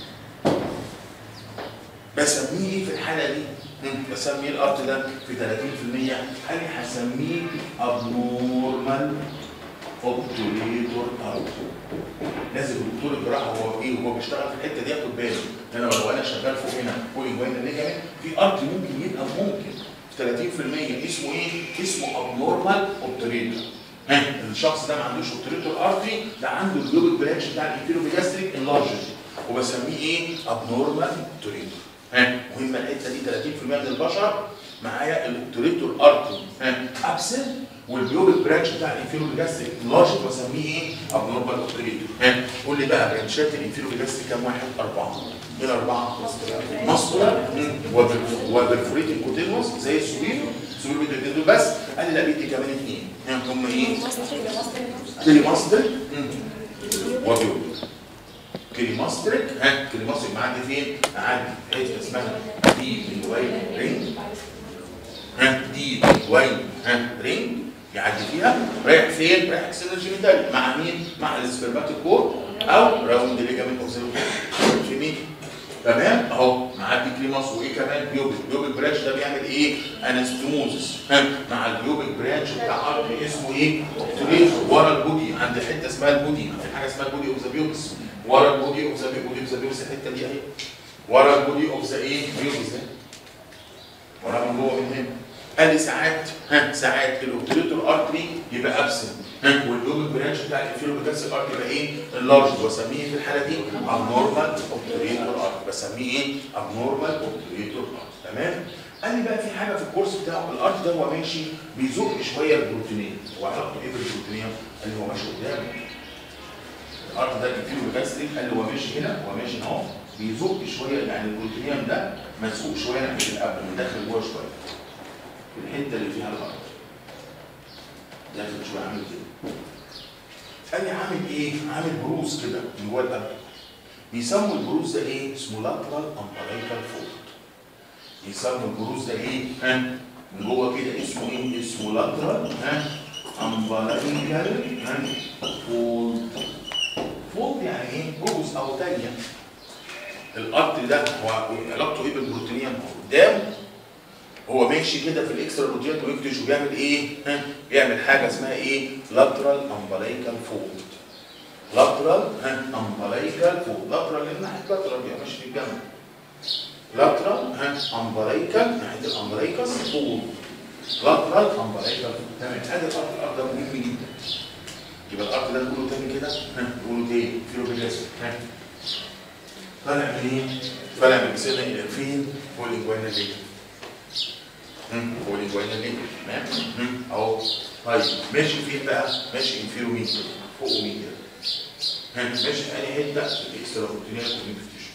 بسميه ايه في الحاله دي؟ مم. بسميه الارت ده في 30% قال لي هسميه ابنورمال اوبتوريتور ارت لازم الدكتور الجراحه هو ايه وهو بيشتغل في الحته دي ياخد باله ان انا لو انا شغال فوق هنا بولينج وين ليجامنت في ارت ممكن يبقى ممكن في 30% اسمه ايه؟ اسمه ابنورمال اوبتوريتور ها الشخص ده ما عندوش اوبتوريتور ارتري ده عنده الجلوبال برانش بتاع الانفيروبيجاستريك انلارجد وبسميه ايه؟ ابنورمال اوبتوريتور ها مهمه الحته دي 30% من البشر معايا الاوبتوريتور ارتري ها ابسنت والبيوبيك برانش بتاع الانفيروبيجاستريك انلارجد واسميه ايه؟ ابنورمال اوبتوريتور ها قول لي بقى برانشات الانفيروبيجاستريك كام واحد؟ اربعه ايه الاربعه؟ ماسكولار وبرفوريتنج كوتينوس زي السوبيرو السوبيرو بيدي دول بس قال لي لا بيدي كمان اثنين هم ايه؟ كليماستر وبيوبيك كليماستريك ها كليماستريك معدي فين؟ معدي في حته اسمها دي الواي رينج ها دي الواي ها رينج يعدي فيها رايح فين؟ رايح اكسلر جينيتالي مع مين؟ مع السبرماتيك كور او راوند ليجامنت اوكسيلو في مين؟ تمام اهو معدي كليماس وايه كمان بيوبيك بيوبيك برانش ده بيعمل ايه؟ انستموزس ها مع البيوبيك برانش بتاع ارض اسمه ايه؟ اوبتوريت ورا البودي عند حته اسمها البودي في حاجه اسمها البودي اوف ذا بيوبس ورا البودي اوف ذا بودي اوف ذا بيوبس الحته دي اهي ورا البودي اوف ذا ايه؟ بيوبس ده ورا من جوه من هنا قال لي ساعات ها ساعات الاوبتوريتور ارتري يبقى ابسنت ها والبيوبيك برانش بتاع الانفيروبيجاس ارتري يبقى ايه؟ اللارج واسميه في الحاله دي ابنورمال اوبتوريتور ارتري بسميه ايه؟ ابنورمال اوبتوريتور ارتري تمام؟ قال لي بقى في حاجه في الكورس بتاعه الارت ده هو ماشي بيزق شويه البروتينيه هو علاقته ايه بالبروتينيه؟ قال لي هو ماشي قدام الارت ده الانفيروبيجاستريك قال لي هو ماشي هنا هو ماشي اهو بيزق شويه يعني البروتينيوم ده مسؤول شويه ناحيه القبل من داخل جوه شويه في الحته اللي فيها الارض داخل شويه عامل كده قال لي عامل ايه؟ عامل بروز كده من جوه القلب بيسموا البروز ده ايه؟ اسمه لاترال امبريكال فولد يسموا البروز ده ايه؟ ها؟ من جوه كده اسمه ايه؟ اسمه لاترال ها؟ امبريكال ها؟ فولد فولد يعني ايه؟ بروز او تانية الارتري ده هو علاقته ايه بالبروتينيوم؟ قدام هو ماشي كده في الاكسترا بروتينات ويكتش وبيعمل ايه؟ ها؟ بيعمل حاجه اسمها ايه؟ لاترال امبلايكال فولد. لاترال ها امبلايكال فولد، لاترال لان ناحيه لاترال بيبقى ماشي في الجنب. لاترال ها امبلايكال ناحيه الامبلايكس فولد. لاترال امبلايكال فولد، تمام ادي الارض الارض ده مهم جدا. يبقى الارض ده نقوله تاني كده ها نقوله تاني فيروبيجاسم ها طالع منين؟ طالع من السنه الى فين؟ بولينجوانا ليه؟ هو الانجوينا ليه تمام اهو طيب ماشي فين بقى ماشي انفيرو مين كده فوق مين كده ها ماشي في انهي حته الاكسترا بروتينيه كونكتيشن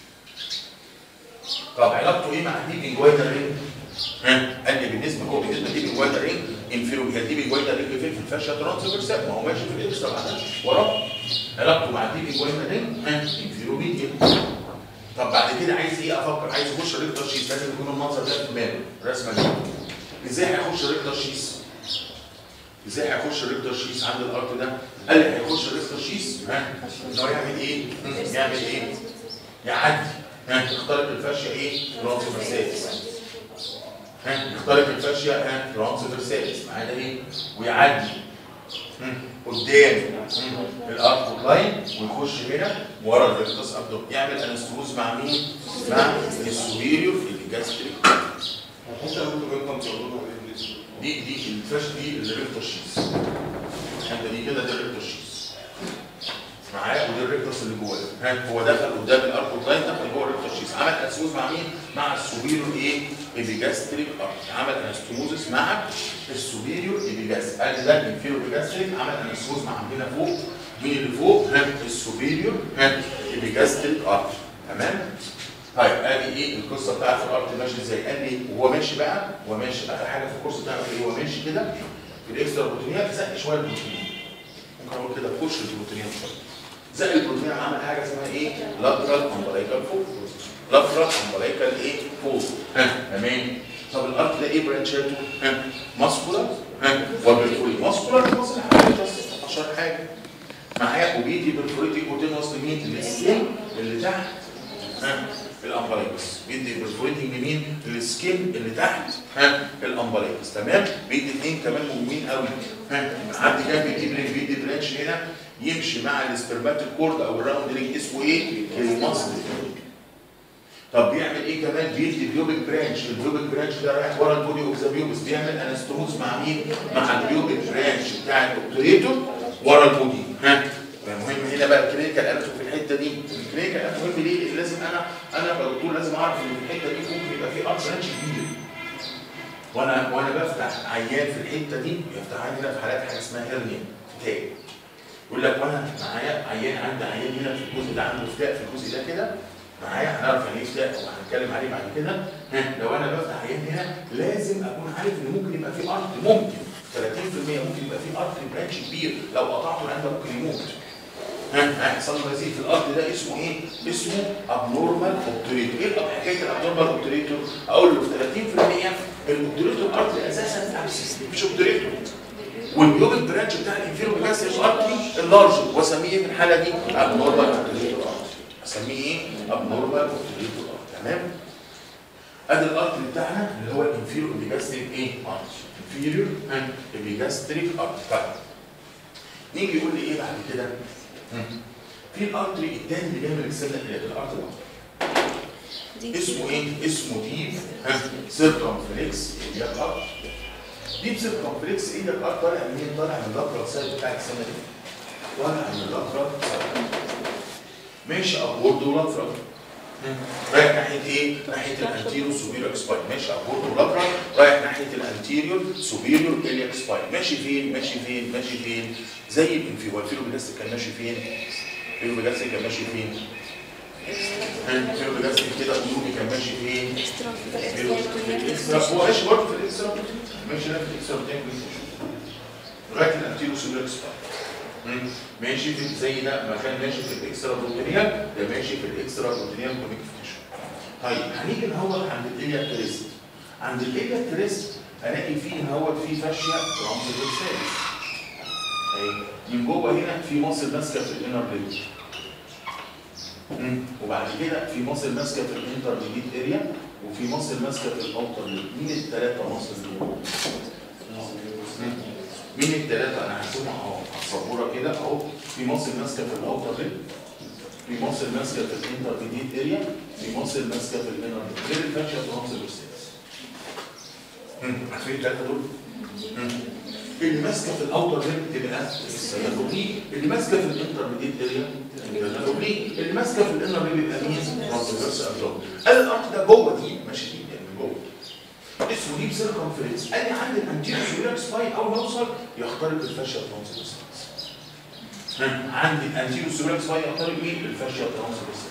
طب علاقته ايه مع دي انجوينا رينج ها قال لي بالنسبه هو بالنسبه دي انجوينا رينج انفيرو هي دي انجوينا رينج فين في الفاشيا ترانسفيرس ما هو ماشي في الاكسترا بعدها وراه علاقته مع دي انجوينا رينج ها انفيرو مين كده طب بعد كده عايز ايه افكر عايز اخش ريكتر شيس لازم يكون المنظر ده في دماغه رسمه دي ازاي هيخش ريكتر شيس ازاي هيخش ريكتر شيس عند الارض ده قال لي هيخش ريكتر شيس ها ان هو يعمل ايه يعمل ايه يعدي ها يخترق الفاشيه ايه ترانسفيرساليس ها يخترق الفاشيه ها ترانسفيرساليس معانا ايه ويعدي مم. قدام مم. الارك لاين ويخش هنا ورا الريكتس ابدوم يعمل انستروز مع مين؟ مع السوبيريور الجاستريك الحته اللي انتوا بينكم تقولوا عليه لسه دي دي الفاش دي الريكتس شيز الحته دي كده ده الريكتس شيز معايا ودي الريكتس اللي جوه ده ها هو دخل قدام الارك لاين دخل جوه الريكتس شيز عمل انستروز مع مين؟ مع السوبيريور ايه؟ الجاستريك ارك عمل انستروزس مع السوبيريور الجاستريك قال ده الانفيريور الجاستريك عمل انستروز مع هنا فوق مين اللي فوق؟ ها السوبيريور ها الجاستريك ارك تمام؟ طيب ادي ايه القصه بتاعت الارض ماشي ازاي؟ قال لي وهو ماشي بقى هو ماشي اخر حاجه في الكورس بتاعه ايه؟ هو ماشي كده في الاكسترا بروتينيات زق شويه البروتين ممكن اقول كده بوش البروتينيات شويه زق البروتين عمل حاجه اسمها ايه؟ لاترال امبلايكال فوز لاترال امبلايكال ايه؟ فوز ها تمام طب الارض ده ايه برانشاته؟ ها ماسكولار ها وبرفوري ماسكولار ماسل حاجه بس اشهر حاجه معايا وبيدي برفوريتي كوتين وصل مين؟ السكين اللي تحت ها الامبلايكس بيدي برفوريتنج لمين؟ للسكين اللي تحت ها الامبلايكس تمام؟ بيدي اثنين كمان مهمين قوي ها حد جنب الكبرين بيدي برانش هنا يمشي مع السبرماتيك كورد او الراوند رينج اسمه ايه؟ كريماستيك طب بيعمل ايه كمان؟ بيدي بيوبك برانش، البيوبك برانش ده رايح ورا البودي اوف ذا بيوبس بيعمل انستروز مع مين؟ مع البيوبك برانش بتاع الاوبتريتور ورا البودي ها المهم هنا بقى الكلينيكال اناتومي في الحته دي الكلينيكال اناتومي ليه؟ لأن لازم انا انا كدكتور لازم اعرف ان في الحته دي ممكن يبقى في اب برانش كبير وانا وانا بفتح عيان في الحته دي بيفتح عندي هنا في حالات حاجه اسمها هيرنيا فتاء يقول لك وانا معايا عيان عندي عيان هنا في الجزء ده عنده فتاء في الجزء ده كده معايا هنعرف يعني ايه فتاء وهنتكلم عليه بعد كده ها لو انا بفتح عيان هنا لازم اكون عارف ان ممكن يبقى في ارض ممكن 30% ممكن يبقى في ارض برانش كبير لو قطعته العيان ده ممكن يموت ها هيحصل له نزيف في الارض ده اسمه ايه؟ اسمه ابنورمال اوبتريتور، ايه الأب- حكايه الابنورمال اوبتريتور؟ اقول له في 30% الاوبتريتور الارض اساسا ابسس مش اوبتريتور والبيوبك برانش بتاع الانفيرو جاستريك ارتري اللارج واسميه في الحاله دي ابنورمال اوبتريتور ارتري اسميه ايه؟ ابنورمال اوبتريتور ارتري تمام؟ ادي الارتري بتاعنا اللي هو الانفيرو ابيجاستريك ايه؟ ارتري انفيريور اند ابيجاستريك ارتري طيب نيجي يقول لي ايه بعد كده؟ في الارتري الثاني اللي جاي من السنه الارتري اسمه ايه؟ اسمه ديب سيركمفلكس ايديا ارت ديب سيركمفلكس ايديا ارت طالع منين؟ طالع من اللاترال سايد بتاع السنه دي طالع من اللاترال سايد ماشي ابورد ولاترال رايح ناحيه ايه؟ ناحيه الانتيريور سوبيريور سباين ماشي ابورد ولاترال رايح ناحيه الانتيريور سوبيريور الياك سباين ماشي فين؟ ماشي فين؟ ماشي فين؟ زي الانفيو الفيلو بلاستيك كان ماشي فين؟ الفيلو بلاستيك كان ماشي فين؟ الفيلو بلاستيك كده قلوبي كان ماشي فين؟ الاكسترا هو ماشي برضه في الاكسترا ماشي لا في الاكسترا بتاعي لغايه الانتيريور سوبيريور سباين ماشي في زي ده ما كان ماشي في الاكسترا بروتينيال ده ماشي في الاكسترا بروتينيال كونكتيشن طيب هنيجي نهوت عند الاليا كريست عند الاليا كريست الاقي فيه نهوت فيه فاشيه رمز الرسالة اهي من جوه هنا في مصل ماسكه في الانر ريج وبعد كده في مصل ماسكه في الانترميديت اريا وفي مصل ماسكه في الاوتر ريج مين الثلاثه مصل دول؟ مم. مين الثلاثه انا هرسمها اهو على السبوره كده اهو في مصل ماسكه في الاوتر ريج في مصل ماسكه في الانترميديت اريا في مصل ماسكه في الانر ريج غير الفاشيه في رمز الرسالة عارفين الثلاثه دول؟ مم. اللي ماسكه في الاوتر ريب تبقى السيادوبلي اللي ماسكه في الانترميديت اريا السيادوبلي اللي ماسكه في الانر ريب يبقى مين؟ ترانسفيرس ابدوم قال الارض ده جوه دي ماشي دي يعني من جوه اسمه ديب سيركمفرنس قال لي عند الانتيريور سوبيريور سباين اول ما يوصل يخترق الفاشيا ترانسفيرس عند الانتيريور سوبيريور سباين يخترق مين؟ الفاشيا ترانسفيرس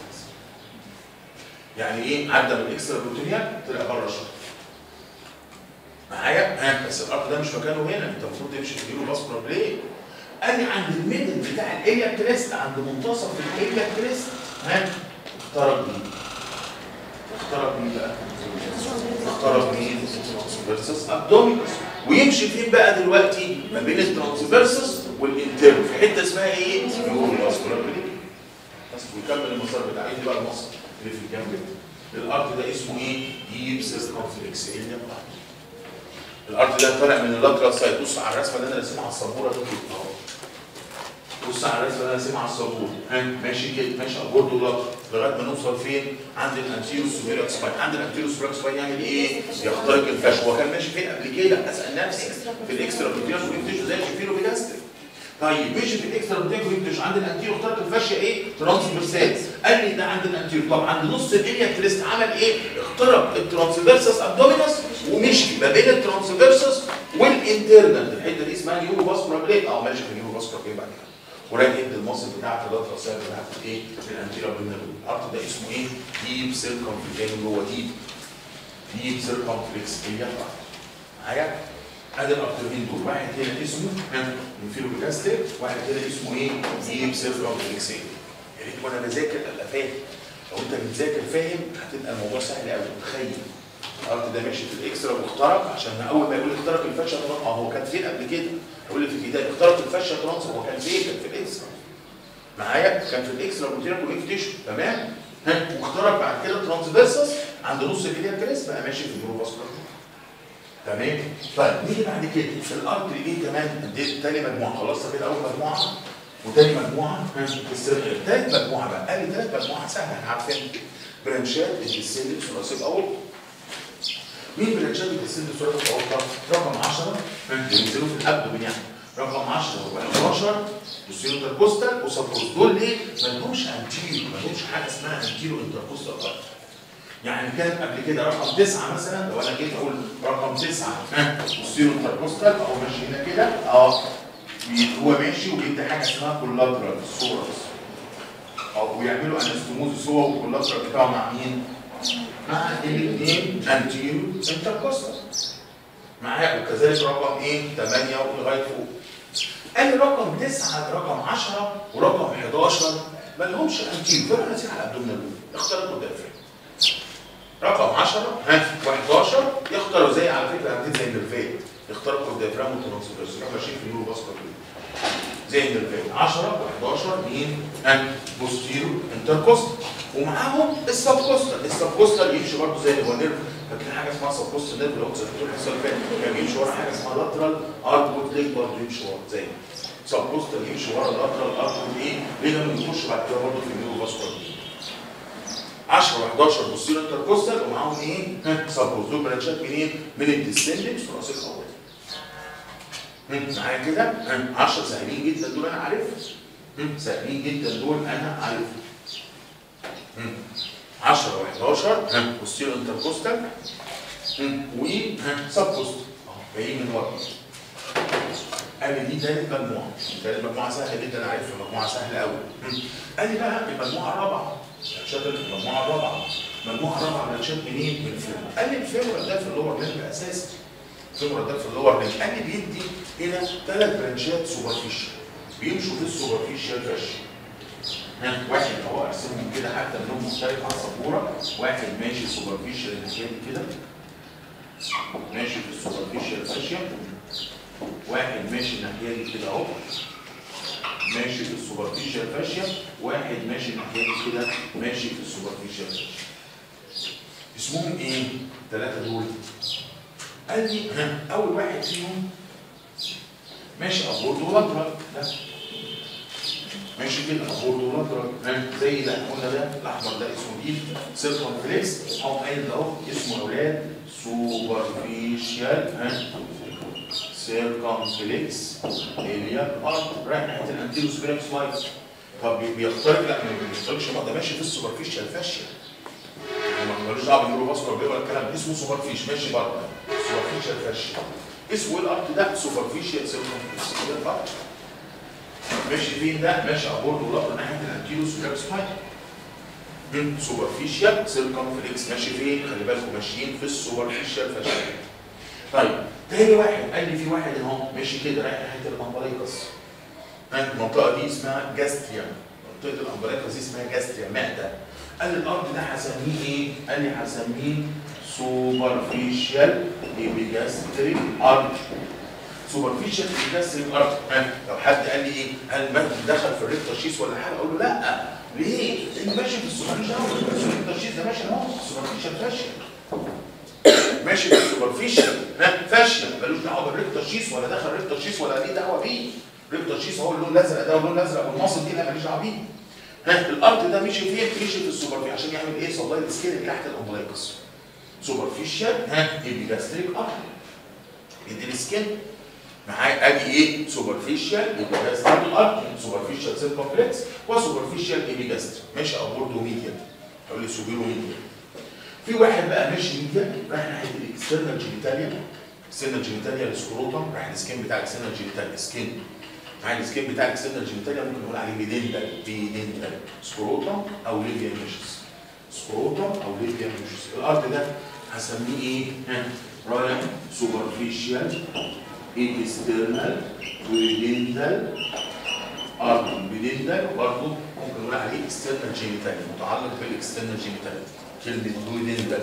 يعني ايه؟ عدى من الاكسترا بروتينيا طلع بره الشرط معايا ها بس الارض ده مش مكانه هنا انت المفروض تمشي في اليورو باسكولار بلاي ادي عند الميدل بتاع الاليا كريست عند منتصف الاليا كريست ها اخترق مين؟ اخترق مين بقى؟ اخترق مين؟ الترانسفيرسس ابدومينس ويمشي فين بقى دلوقتي؟ ما بين الترانسفيرسس والانترو في حته اسمها ايه؟ يورو باسكولار بلاي بس ويكمل المسار بتاع ايه بقى المصر اللي في الجنب ده الارض ده اسمه ايه؟ ديب سيركمفلكس اريا الارض ده طالع من اللاترال سايد بص على الرسمه اللي انا راسمها على السبوره دي كده اهو بص على الرسمه اللي انا راسمها على السبوره ها ماشي كده ماشي ابورد ولاترال لغايه ما نوصل فين؟ عند الانتيرو سوبيريور سباين عند الانتيرو سوبيريور سباين يعمل ايه؟ يخترق الفشل هو كان ماشي فين قبل كده؟ اسال نفسي في الاكسترا بروتينوس ونيفتيشو زي شايفينه بيجاستريك طيب مشي في الاكسترا بروتين ونيفتيشو عند الانتيرو اخترق الفاشيه ايه؟ ترانسفيرسال قال لي ده عند الانتيرو طب عند نص الاليا كريست عمل ايه؟ اخترق الترانسفيرسس ابدومينس ومشي ما بين الترانسفيرسس والانترنال الحته دي اسمها نيورو فاسكولار بليت اه ماشي في النيورو فاسكولار بليت بعد كده وراجع المصل بتاعت اللاترال سايد بتاعت ايه؟ الانتيرو بالنابل الارت ده اسمه ايه؟ ديب سيركمفلكس جوه ديب ديب سيركمفلكس هي معايا؟ ادي الارترين دول واحد هنا اسمه انفيرو بلاستيك واحد هنا اسمه ايه؟ ديب سيركمفلكس يا ريت وانا بذاكر ابقى فاهم لو انت بتذاكر فاهم هتبقى الموضوع سهل قوي تخيل الارض ده ماشي في الاكسترا واخترق عشان اول ما يقول اخترق الفشه اه هو كان فين قبل كده؟ يقول لي في الكتاب اخترق الفشه ترانس هو كان فين؟ كان في الاكسترا معايا كان في الاكسترا بروتين كونكت تيشو تمام؟ ها واخترق بعد كده ترانسفيرسس عند نص الكليه كريس بقى ماشي في النيوروفاسكولار تمام؟ طيب نيجي بعد كده في الارض ايه كمان؟ دي تاني مجموعه خلصنا كده اول مجموعه وتاني مجموعه تالت مجموعه بقى قال لي تالت مجموعه سهله احنا عارفين برانشات السن الثلاثي الاول مين برانشات السن الثلاثي الاول رقم 10 بينزلوا في الابدومين يعني رقم 10 و11 بوستيرو انتركوستال وسبروس دول ليه؟ ما لهمش انتيرو ما لهمش حاجه اسمها انتيرو انتركوستال ارض يعني كان قبل كده رقم 9 مثلا لو انا جيت اقول رقم 9 بوستيرو انتركوستال اهو ماشي هنا كده اه هو ماشي وبيدي حاجه اسمها كولاترال سورس او ويعملوا انستموزس هو والكولاترال بتاعه مع مين؟ مع الاثنين انتيرو انتركوستال معايا وكذلك رقم ايه 8 ولغايه فوق قال لي رقم 9 رقم 10 ورقم 11 ما لهمش انتيرو فانا نازل على الابدومينال اختاروا الدافع رقم 10 ها و11 يختاروا زي على فكره عاملين زي النرفات يخترقوا الديافرام والترانسفيرس يروحوا ماشيين في النيورو فاسكولار زي النرفات 10 و11 مين؟ ها بوستيرو انتركوستال ومعاهم السبكوستال السبكوستال يمشي برضه زي هو نيرف فاكرين حاجه اسمها سبكوستال نيرف اللي هو كنت الحصه اللي فاتت كان بيمشي ورا حاجه اسمها لاترال اربوت ليج برضه يمشي ورا زي سبكوستال يمشي ورا اللاترال اربوت ايه؟ ليه لما يخش بعد كده برضه في النيورو فاسكولار 10 و11 بوستيرو انتركوستال ومعاهم ايه؟ سبكوست دول برانشات منين؟ من الديسندنس ثلاثي الاول معايا كده 10 سهلين جدا دول انا عارفهم سهلين جدا دول انا عارفهم 10 و11 بوستيرو انتركوستال و سب كوستال اهو جايين من ورا قال لي دي ثالث مجموعه ثالث مجموعه سهله جدا انا عارفها مجموعه سهله قوي قال لي بقى المجموعه الرابعه برانشات المجموعه الرابعه المجموعه الرابعه برانشات منين؟ من الفيمور قال لي الفيمور ده في اللور ليمب اساسي الفيمور ده في اللور ليمب قال لي بيدي هنا ثلاث برانشات سوبرفيشال بيمشوا في السوبرفيشال فاشل ها واحد اهو ارسمهم كده حتى لون مختلف على السبوره واحد ماشي سوبرفيشال الناحيه دي كده ماشي في السوبرفيشال فاشيا واحد ماشي الناحيه دي كده اهو ماشي في السوبرفيشال فاشيا واحد ماشي الناحيه دي كده ماشي في السوبرفيشال فاشيا اسمهم ايه؟ الثلاثه دول قال لي ها اول واحد فيهم ماشي ابورد ولاترال ده ماشي كده ابورد ولاترال زي ده قلنا ده الاحمر ده اسمه ديب سيركمفلكس او قايل ده اهو اسمه اولاد سوبرفيشال ها سيركمفلكس اليا ارت رايح ناحيه الانتيرو سبيركس لايت طب بيخترق لا ما بيخترقش بقى ده ماشي في السوبرفيشال فاشيا ما ملوش دعوه بالنيورو فاسكولار ولا الكلام ده اسمه سوبرفيش ماشي بره سوبرفيشال فاشيا اسمه ايه الارت ده سوبرفيشال سيركمفلكس اليا ارت ماشي فين ده؟ ماشي ابورد ولاتر ناحيه الانتيرو سبيركس لايت سوبرفيشال سيركمفلكس ماشي فين؟ خلي بالكم ماشيين في السوبرفيشال فاشيا طيب تاني واحد قال لي في واحد اهو ماشي كده رايح ناحيه الامبريكس المنطقه دي اسمها جاستريا منطقه الامبريكس دي اسمها جاستريا معده قال لي الارض ده هسميه ايه؟ قال لي هسميه سوبرفيشال ايبيجاستريك ارض سوبرفيشال ايبيجاستريك ارتري ها لو حد قال لي ايه هل المد دخل في الريكتر شيس ولا حاجه اقول له لا ليه؟ لان ماشي في السوبرفيشال الريكتر شيس ده ماشي اهو السوبرفيشال فاشل ماشي في السوبرفيشال ها فاشل ملوش دعوه بالريكتر شيس ولا دخل ريكتر شيس ولا ليه دعوه بيه ريكتر شيس هو اللون الازرق ده واللون الازرق والمصل دي لا ماليش دعوه بيه ها الارض ده مشي فين؟ مشي في السوبرفيشال عشان يعمل ايه؟ سبلاي السكين اللي تحت الامبلايكس سوبرفيشال ها ايبيجاستريك ارتري يدي السكين معايا ادي ايه؟ سوبرفيشال ايبيجاستريك ارتري سوبرفيشال سيل كومبلكس وسوبرفيشال ايبيجاستريك ماشي ابورد وميديا تقول لي سوبيرو ميديا في واحد بقى ماشي ميديا رايح ناحيه الاكسترنال جينيتاليا اكسترنال جينيتاليا السكروتم رايح السكين بتاع الاكسترنال جينيتاليا سكين معايا السكين بتاع الاكسترنال جينيتاليا ممكن نقول عليه بيدنتال بيدنتال سكروتم او ليبيا ميشس سكروتم او ليبيا ميشس الارض ده هسميه ايه؟ ها رايح سوبرفيشال اكسترنال بيدنتال ارض بيدنتال برضه ممكن نقول عليه اكسترنال جينيتاليا متعلق بالاكسترنال جينيتاليا كلمه بيدنتال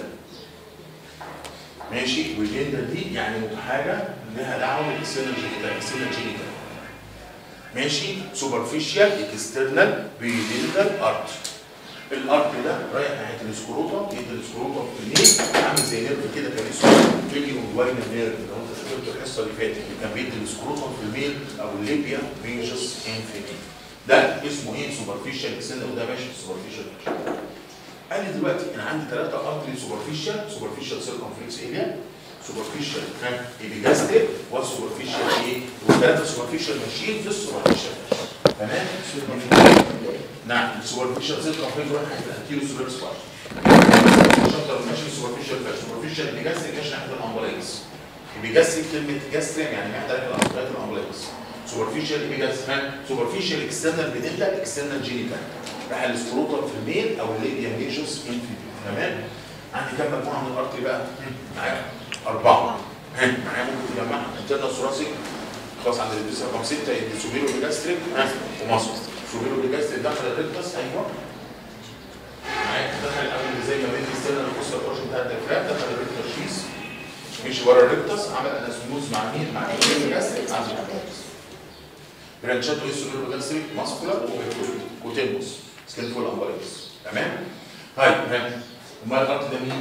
ماشي وجندر دي يعني حاجه لها دعوه بالاكسترنال جينيتال اكسترنال جينيتال ماشي سوبرفيشال اكسترنال بيدندر ارت الارت ده رايح ناحيه السكروتا يدي السكروتا في النيل عامل زي نيرف كده كان اسمه فيليو جواين نيرف لو انت فاكر الحصه اللي فاتت اللي كان بيدي السكروتا في الميل او الليبيا ميجس انفيني ده اسمه ايه سوبرفيشال اكسترنال وده ماشي في السوبرفيشال قال لي دلوقتي انا عندي ثلاثه ارتري سوبرفيشال سوبرفيشال سيركمفلكس اريا سوبرفيشال ايبيجاستريك وسوبرفيشال ايه والثلاثه سوبرفيشال ماشيين في السوبرفيشال تمام نعم السوبرفيشال سيركمفلكس رايح ناحيه الانتيرو سوبر سبارت شطر ماشي سوبرفيشال فاش سوبرفيشال ايبيجاستريك ماشي ناحيه الامبولانس ايبيجاستريك كلمه جاستريك يعني محتاج الامبولانس الامبولانس سوبرفيشال ايبيجاستريك سوبرفيشال اكسترنال بيدنتال اكسترنال جينيتال راح السكروتر في الميل او الليبيا ميجوس انفيريور تمام عندي كام مجموعه من الارتري بقى معايا اربعه ها معايا ممكن تجمعها انترنال ثوراسيك خلاص عند الدرس رقم 6 يدي سوبيرو بيجاستريك ها ومصر سوبيرو بيجاستريك دخل الريكتس ايوه معايا دخل الاول زي ما بين الستيرنال القصه الكورش بتاع الديافرام دخل الريكتس شيس مشي ورا الريكتس عمل اناسموز مع مين؟ مع السوبيرو بيجاستريك عند الريكتس برانشاتو ايه السوبيرو بيجاستريك ماسكولار وكوتيلوس سكين فول امبريكس تمام طيب ها امال الارت ده مين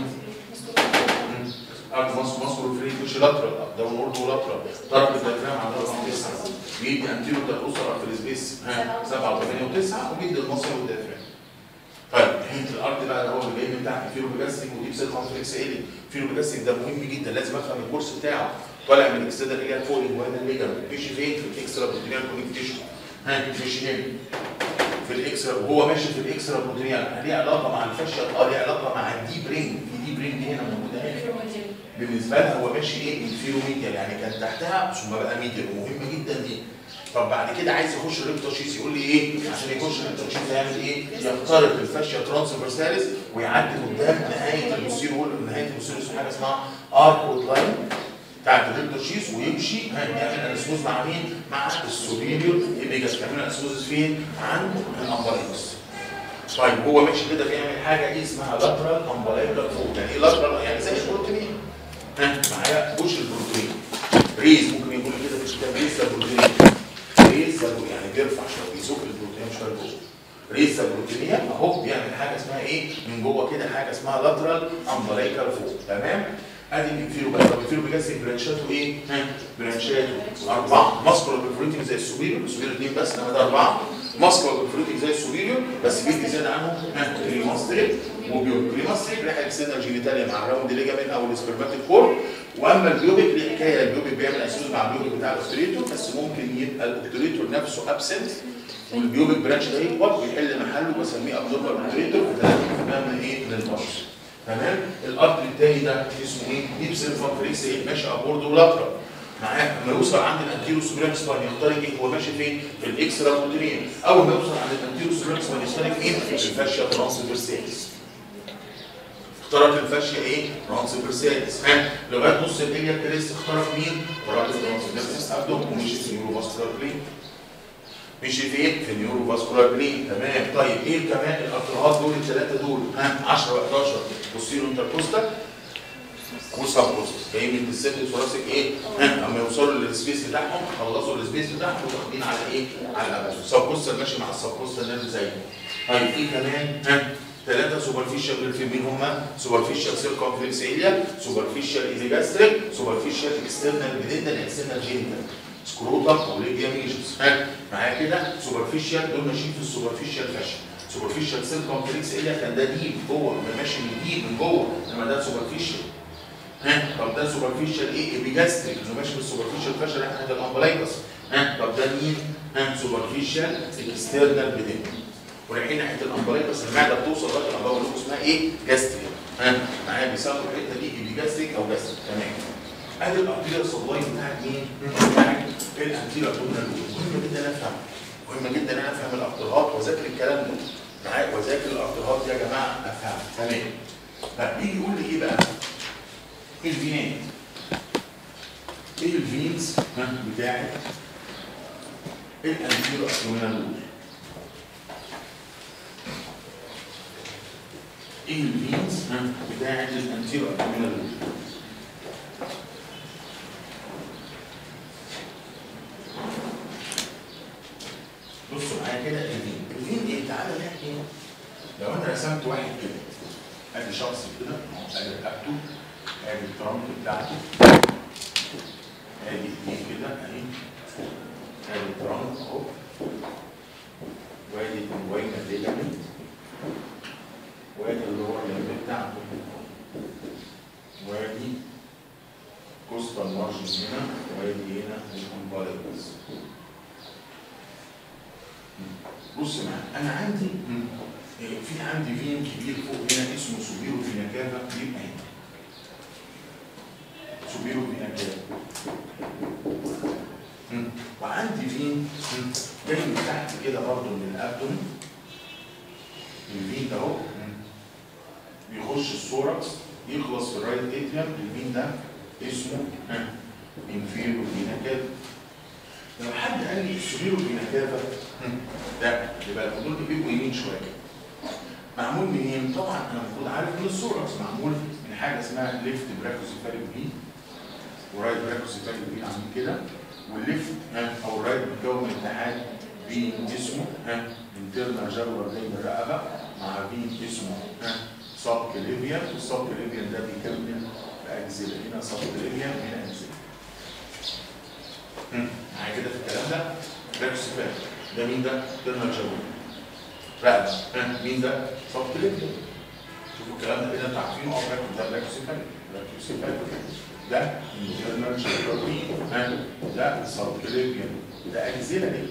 ارت ماسك ماسك فري مش لاترال ده ورد ولاترال طرف الديافرام عند رقم 9 بيدي انتيرو ده الاسره في السبيس ها 7 و8 و9 وبيدي المصل والديافرام طيب حته الارض بقى اللي هو اللي جاي من تحت فيرو بيجاستيك وديب سيل كونفليكس ايلي فيرو بيجاستيك ده مهم جدا لازم افهم الكورس بتاعه طالع من الاكستدر اللي فوق الجوانا الليجر ماشي فين في الاكسترا بروتينيال كونكتيشن ها ماشي هنا في الاكسترا وهو ماشي في الاكسترا بروتينيال ليه علاقه مع الفاشيا اه ليه علاقه مع الديب رينج في ديب رينج هنا موجوده هنا بالنسبه لها هو ماشي ايه انفيرو ميديال يعني كان تحتها ثم بقى ميديال ومهمه جدا دي طب بعد كده عايز يخش الريبتوشيس يقول لي ايه عشان يخش الريبتوشيس هيعمل ايه يخترق الفاشيا ترانسفيرساليس ويعدي قدام نهايه المسير وول نهايه المسير اسمها حاجه اسمها ارك لاين بتاعت الريبتوشيس ويمشي هيعمل انسموز مع مين؟ مع السوبيريور ايبيجاس بيعمل انسموز فين؟ عند الامبلايكس طيب هو ماشي كده بيعمل حاجه ايه اسمها لاترال امبلايكال فوق يعني ايه لاترال يعني زي البروتين ها معايا بوش البروتين ريز ممكن يقول كده في الكتاب ريز البروتين ريز يعني بيرفع شويه بيزق البروتين شويه لجوه ريز البروتينيه اهو بيعمل حاجه اسمها ايه من جوه كده حاجه اسمها لاترال امبلايكال فوق تمام ادي الانفيرو بقى طب الانفيرو بيجسد برانشاته ايه؟ ها برانشاته اربعه ماسكولار بالفروتنج زي السوبيريور السوبيريور اثنين بس انما ده اربعه ماسكولار بالفروتنج زي السوبيريور بس بيدي زياده عنهم ها بريماستريك وبيوبيك بريماستريك ريحه اكسنال جينيتاليا مع الراوند ليجامين او السبرماتيك كور واما البيوبيك ليه حكايه البيوبيك بيعمل اسيوز مع البيوبيك بتاع الاوبتريتور بس ممكن يبقى الاوبتريتور نفسه ابسنت والبيوبيك برانش ده يكبر ويحل محله بسميه ابزوربر اوبتريتور في 30% من ايه؟ من البشر تمام الارض الثاني ده اسمه ايه ديب سيلفر فريكس ايه ماشي ابورد ولاترال معاه لما يوصل عند الانتيرو سوبريم سباين يخترق ايه هو ماشي فين في الاكسترا بروتينين اول ما يوصل عند الانتيرو سوبريم سباين يخترق مين في الفاشيا ترانسفيرساليس اخترق الفاشيا ايه ترانسفيرساليس ها لغايه نص الاليا كريست اخترق مين اخترق الترانسفيرساليس ابدوم ومشي في النيورو فاسكولار بلين مشي فين؟ في النيورو فاسكولار بلين تمام طيب ايه كمان الارترهات دول الثلاثه دول ها 10 و11 بوستيرو انتركوستال وسبوست جاي من السيرفس وراسك ايه ها اما يوصلوا للسبيس بتاعهم خلصوا السبيس بتاعهم واخدين على ايه على الابوست سبوست ماشي مع السبوست نيرف زي طيب ايه كمان ها ثلاثة سوبرفيشال بالفين مين هما؟ سوبرفيشال سيركمفلكس ايليا، سوبرفيشال ايزيجاستريك، سوبرفيشال اكسترنال جديدا اكسترنال جينيتال. سكروتم وليبيا ميجرز ها معايا كده سوبرفيشال دول ماشيين في السوبرفيشال فاشن سوبرفيشال سيل كومبلكس ايليا كان ده ديب جوه ماشي من ديب من جوه انما ده سوبرفيشال ها طب ده سوبرفيشال ايه ابيجاستريك انه ماشي في السوبرفيشال فاشن ناحيه الامبلايكس ها طب ده مين ها سوبرفيشال اكسترنال بدين ورايحين ناحيه الامبلايكس المعده بتوصل لغايه الامبلايكس بقول لكم اسمها ايه جاستريك ها معايا بيسموا الحته دي ابيجاستريك او جاستريك تمام ادي الارتيريا سبلاي بتاعت مين؟ بتاعت الانتيريا ابدومينال مهم جدا افهم مهم جدا ان انا افهم الارترهات واذاكر الكلام ده معايا واذاكر الارترهات يا جماعه افهم تمام طب يجي يقول لي ايه بقى؟ ايه الفينات؟ ايه الفينز ها بتاعت الانتيريا ابدومينال ايه الفينز ها بتاعت الانتيريا ابدومينال بصوا معايا كده الفين الفين ايه تعالى نحكي لو انا رسمت واحد كده ادي شخص كده ادي رقبته ادي الترامب بتاعته ادي ايه كده اهي ادي الترامب اهو وادي الكونجوين الليجامنت وادي اللي هو الليمب بتاعته وادي كوستال مارجن هنا وادي هنا الكومباليتس بص معايا انا عندي إيه، في عندي فين كبير فوق هنا اسمه سوبيرو فينا كافا يبقى هنا سوبيرو فينا كافا مم. وعندي فين مم، جاي من تحت كده برضه من الابدومين الفين ده اهو مم، بيخش السوركس يخلص في الرايت اتريم الفين ده اسمه انفيرو فينا كافا لو حد قال لي السوبيرو فينا كافا ده يبقى الخطوط بيبقوا يمين شويه معمول منين؟ طبعا انا المفروض عارف ان السوركس معمول من حاجه اسمها ليفت براكوسيفاليك بي ورايت براكوسيفاليك بي عاملين كده والليفت ها او الرايت متكون من اتحاد بين اسمه ها انترنال جاgular بين الرقبه مع بين اسمه ها سب كليفيا والسب كليفيا ده بيكمل باجزله هنا سب كليفيا وهنا اجزله هم، معايا كده في الكلام ده براكوسيفاليك ده مين ده؟ انترنال جاgular رقبه ها مين ده؟ صف كليفيا شوفوا الكلام ده كده انتوا عارفينه اه براكو ده براكوسيفاليك براكوسيفاليك ده انترنال جاgular ها ده صف كليفيا ده اجزله دي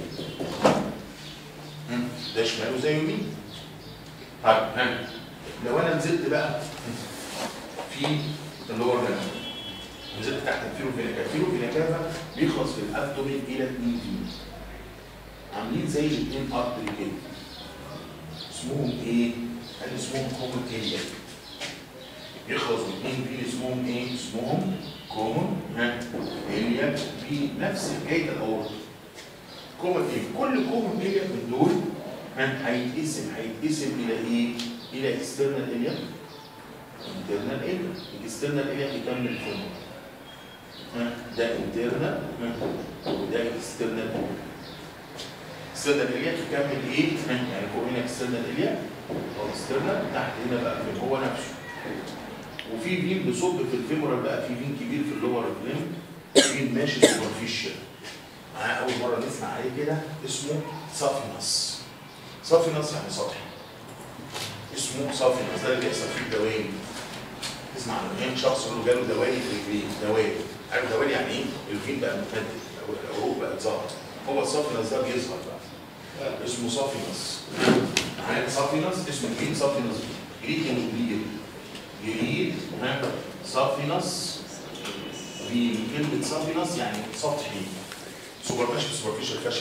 هم، ده شماله زي يمين طيب ها لو انا نزلت بقى في اللور ده نزلت تحت الفيرو فينيكافا الفيرو فينيكافا بيخلص في الابدومين الى 2 فين عاملين زي الاثنين ارتري كده اسمهم ايه؟ قال اسمهم كومون اريا يخلص باثنين فين اسمهم ايه؟ اسمهم كومون ها اريا في نفس حكايه الاورطه كومون اريا كل كومون اريا من دول ها هيتقسم هيتقسم الى ايه؟ الى اكسترنال اريا انترنال اريا الاكسترنال اريا يكمل فوق ها ده انترنال وده اكسترنال اكسترنال اريا تكمل ايه؟ يعني فوق هنا اكسترنال اريا او اكسترنال تحت هنا بقى في هو نفسه وفي فين بيصب في الفيمورال بقى في فين كبير في اللور رجلين فين ماشي سوبرفيشال معاه اول مره نسمع عليه كده اسمه صافينس صافينس يعني سطحي اسمه صافينس ده اللي بيحصل فيه الدوالي تسمع عن مين شخص يقول له جاله دوالي في رجليه دوالي عارف دوالي يعني ايه؟ الفين بقى ممتد او العروق بقت ظاهره هو الصافينس ده بيظهر بقى اسمه صافينس معايا صافينس اسمه جريد صافينس جريد يعني كبير جريد ها صافينس في كلمة صافينس يعني سطحي سوبر ماشي سوبرفيشال فاشل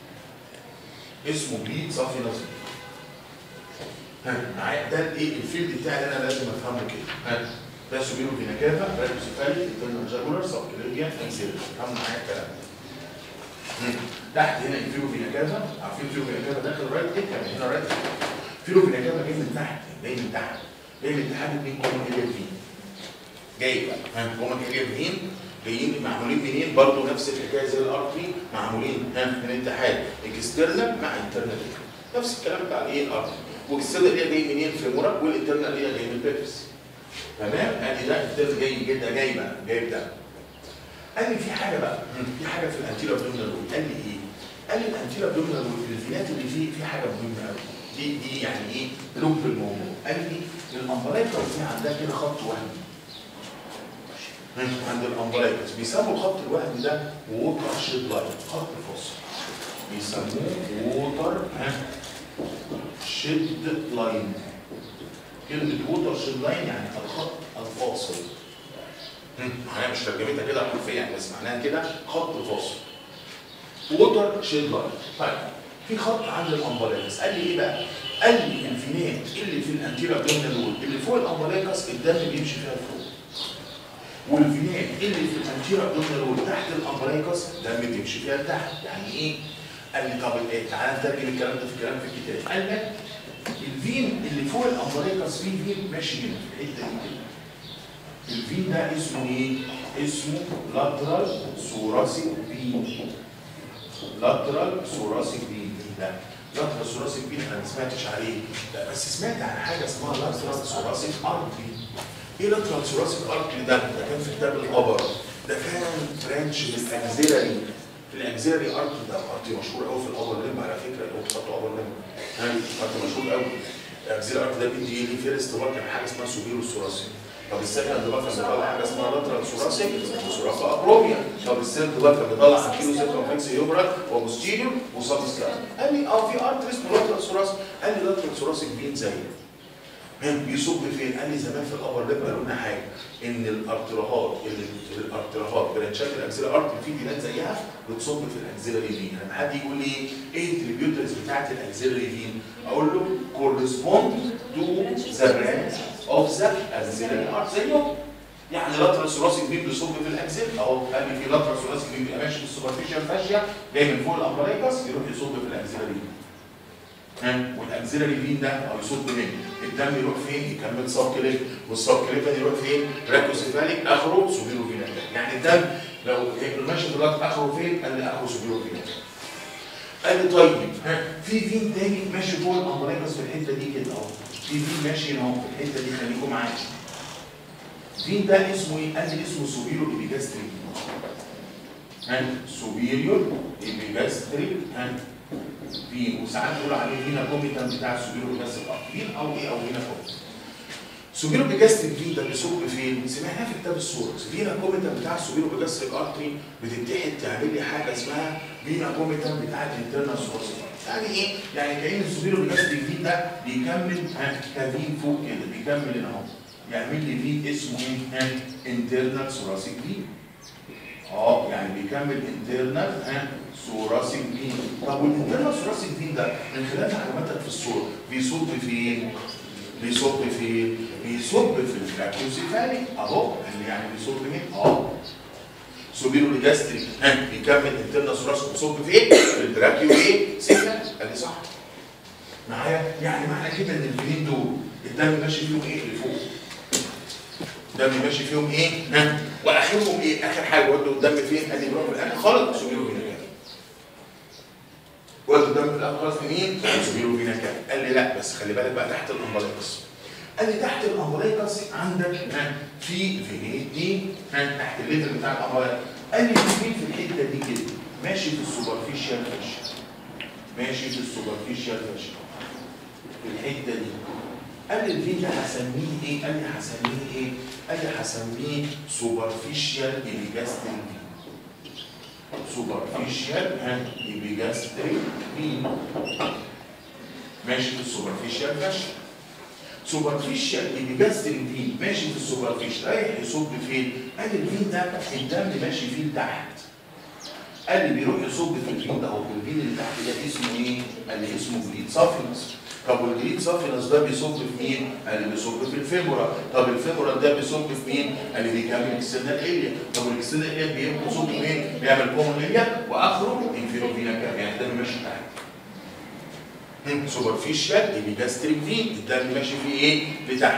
اسمه جريد صافينس ها معايا ده الايه الفيلد بتاعي اللي انا لازم افهمه كده ها ده سوبيرو فيناكافا راديوسيفالي انترنال جاكولار سب كليفيان انسيريور فهموا معايا الكلام ده تحت هنا الفيرو فيناكافا عارفين الفيرو فيناكافا داخل رايت كده كمان هنا رايت فيرو فيناكافا جاي من تحت جاي من تحت جاي من اتحاد اتنين كومن اريا فين جاي بقى ها هما جايين جايين معمولين منين برضه نفس الحكايه زي الارتري معمولين ها من اتحاد اكسترنال مع انترنال نفس الكلام بتاع الايه الارتري والاكسترنال اللي هي جاي منين فيمورال والانترنال اللي هي جاي من البيبس تمام ادي ده الترم جاي جدا جاي بقى جايب ده قال لي في حاجه بقى في حاجه في الانتيرا ابدومينال رول قال لي ايه؟ قال لي الانتيرا ابدومينال رول الفينات اللي فيه في حاجه مهمه قوي دي دي يعني ايه؟ لب الموضوع قال لي الامبرايكس دي عندها كده خط وهمي عند الامبرايكس بيسموا الخط الوهمي ده ووتر شيد لاين خط فاصل بيسموه ووتر شيد لاين كلمة ووتر شيد لاين يعني الخط الفاصل معناها مش ترجمتها كده حرفيا بس معناها كده خط فاصل ووتر شيد لاين طيب في خط عند الامبلاكس قال لي ايه بقى؟ قال لي الفينات اللي في الانتيرا ابدومينال وول اللي فوق الامبلاكس الدم بيمشي فيها لفوق والفينات اللي في الانتيرا ابدومينال وول تحت الامبلاكس الدم بيمشي فيها لتحت يعني ايه؟ قال لي طب إيه؟ تعالى نترجم الكلام ده في كلام في الكتاب قال لك الفين اللي فوق الامبلاكس فيه فين ماشي هنا في الحته دي كده الفين ده اسمه ايه؟ اسمه لاترال ثوراسيك فين لاترال ثوراسيك فين ده لاترال ثوراسيك فين انا ما سمعتش عليه لا بس سمعت عن حاجه اسمها لاترال ثوراسيك ارتري ايه لاترال ثوراسيك ارتري ده؟ ده كان في كتاب القبر ده كان برانش من الاكزيلري في الاكزيلري ارتري ده ارتري مشهور قوي في القبر لما على فكره لو خدتوا قبر لما ارتري مشهور قوي الاكزيلري ارتري ده بيدي ليه فيرست كان حاجه اسمها سوبيرو ثوراسيك طب السكند بقى بيطلع حاجه اسمها لاترال ثوراسيك وثوراسا ابروميا طب السيرد بقى بيطلع كيلو سيركمفلكس يوبرا وبوستيريور وسبسكاب قال لي اه في ارتري اسمه لاترال ثوراسيك قال لي لاترال ثوراسيك فين زي بيصب فين؟ قال لي زمان في الابر ليب قالوا لنا حاجه ان الارتراهات اللي الارتراهات برانشات الاكسيلا ارتري في فينات زيها بتصب في الاكسيلاري فين لما حد يقول لي ايه التريبيوترز بتاعت الاكسيلاري فين؟ اقول له كورسبوند تو ذا برانش اوف ذا اكسيلاري ارت زيهم يعني لاترال ثوراسيك فين بيصب في الاكسيل اهو قال لي في لاترال ثوراسيك فين بيبقى ماشي في السوبرفيشال فاشيا جاي من فوق الامبلايكس يروح يصب في الاكسيلاري فين والاكسيلاري فين ده او يصب منين الدم يروح فين يكمل سب كليف والسب كليف يروح فين راكوسيفاليك اخره سوبيرو فينال يعني الدم لو ماشي في الوقت اخره فين قال لي اخره سوبيرو فينال قال لي طيب ها في فين تاني ماشي فوق الامبلايكس في الحته دي كده اهو في فين ماشي هنا اهو في الحته دي خليكم معايا فين ده اسمه ايه؟ قال لي اسمه سوبيرو ايبيجاستريك ها سوبيريور ايبيجاستريك ها فين وساعات بيقولوا عليه فينا كوميتان بتاع السوبيرو بيجاستريك فين او ايه او فينا كوميتان سوبيرو بيجاستريك فين ده بيصب فين؟ سمعناها في كتاب السورس فينا كوميتان بتاع السوبيرو بيجاستريك ارتري بتتحد تعمل لي حاجه اسمها فينا كوميتان بتاع الانترنال سورس يعني ايه؟ يعني كأن السوبيرو بيجاستريك فين ده بيكمل ها كفين فوق كده بيكمل هنا اهو يعمل لي فين اسمه ايه؟ ها انترنال ثوراسيك فين اه يعني بيكمل انترنال ها ثوراسيك فين طب والانترنال ثوراسيك فين ده من خلال معلوماتك في الصوره بيصب فين؟ بيصب فين؟ بيصب في الفراكيوسيفاليك اهو اللي يعني بيصب مين؟ اه سوبيرو ليجاستريك ها بيكمل انترنال ثوراسيك بيصب فين؟ في التراكيو ايه؟ سيكا قال لي صح معايا يعني معنى كده ان الفينين دول الدم ماشي فيهم ايه لفوق الدم ماشي فيهم ايه ها واخرهم ايه اخر حاجه ودوا الدم فين قال لي بيروح في الاخر خالص سوبيرو فينا كام ودوا الدم في الاخر خالص لمين سوبيرو فينا كام قال لي لا بس خلي بالك بقى تحت الامبلايكس قال لي تحت الامبلايكس عندك ها في فينيت دي ها تحت الليتر بتاع الامبلايكس قال لي في فين في الحته دي كده ماشي في السوبرفيشال فاشيا ماشي في السوبرفيشال فاشيا في الحته دي قال لي الفين ده هسميه ايه؟ قال لي هسميه ايه؟ قال لي هسميه سوبرفيشال ايبيجاستريك سوبرفيشال ايبيجاستريك فين ماشي في السوبرفيشال فاشل سوبرفيشال ايبيجاستريك فين ماشي في السوبرفيشال رايح يصب فين؟ قال لي الفين ده الدم ماشي فيه لتحت قال لي بيروح يصب في الفين ده هو الفين اللي تحت ده اسمه ايه؟ قال لي اسمه جليد سافينس طب والجليد سافينس ده بيصب في مين؟ قال لي بيصب في الفيمورا طب الفيمورا ده بيصب في مين؟ قال لي بيكمل اكسترنال اريا طب والاكسترنال اريا بيصب فين؟ بيعمل كومن اريا واخره انفيرو فينا كام يعني الدم ماشي تحت سوبرفيشال ايبيجاستريك فين الدم ماشي فيه ايه؟ لتحت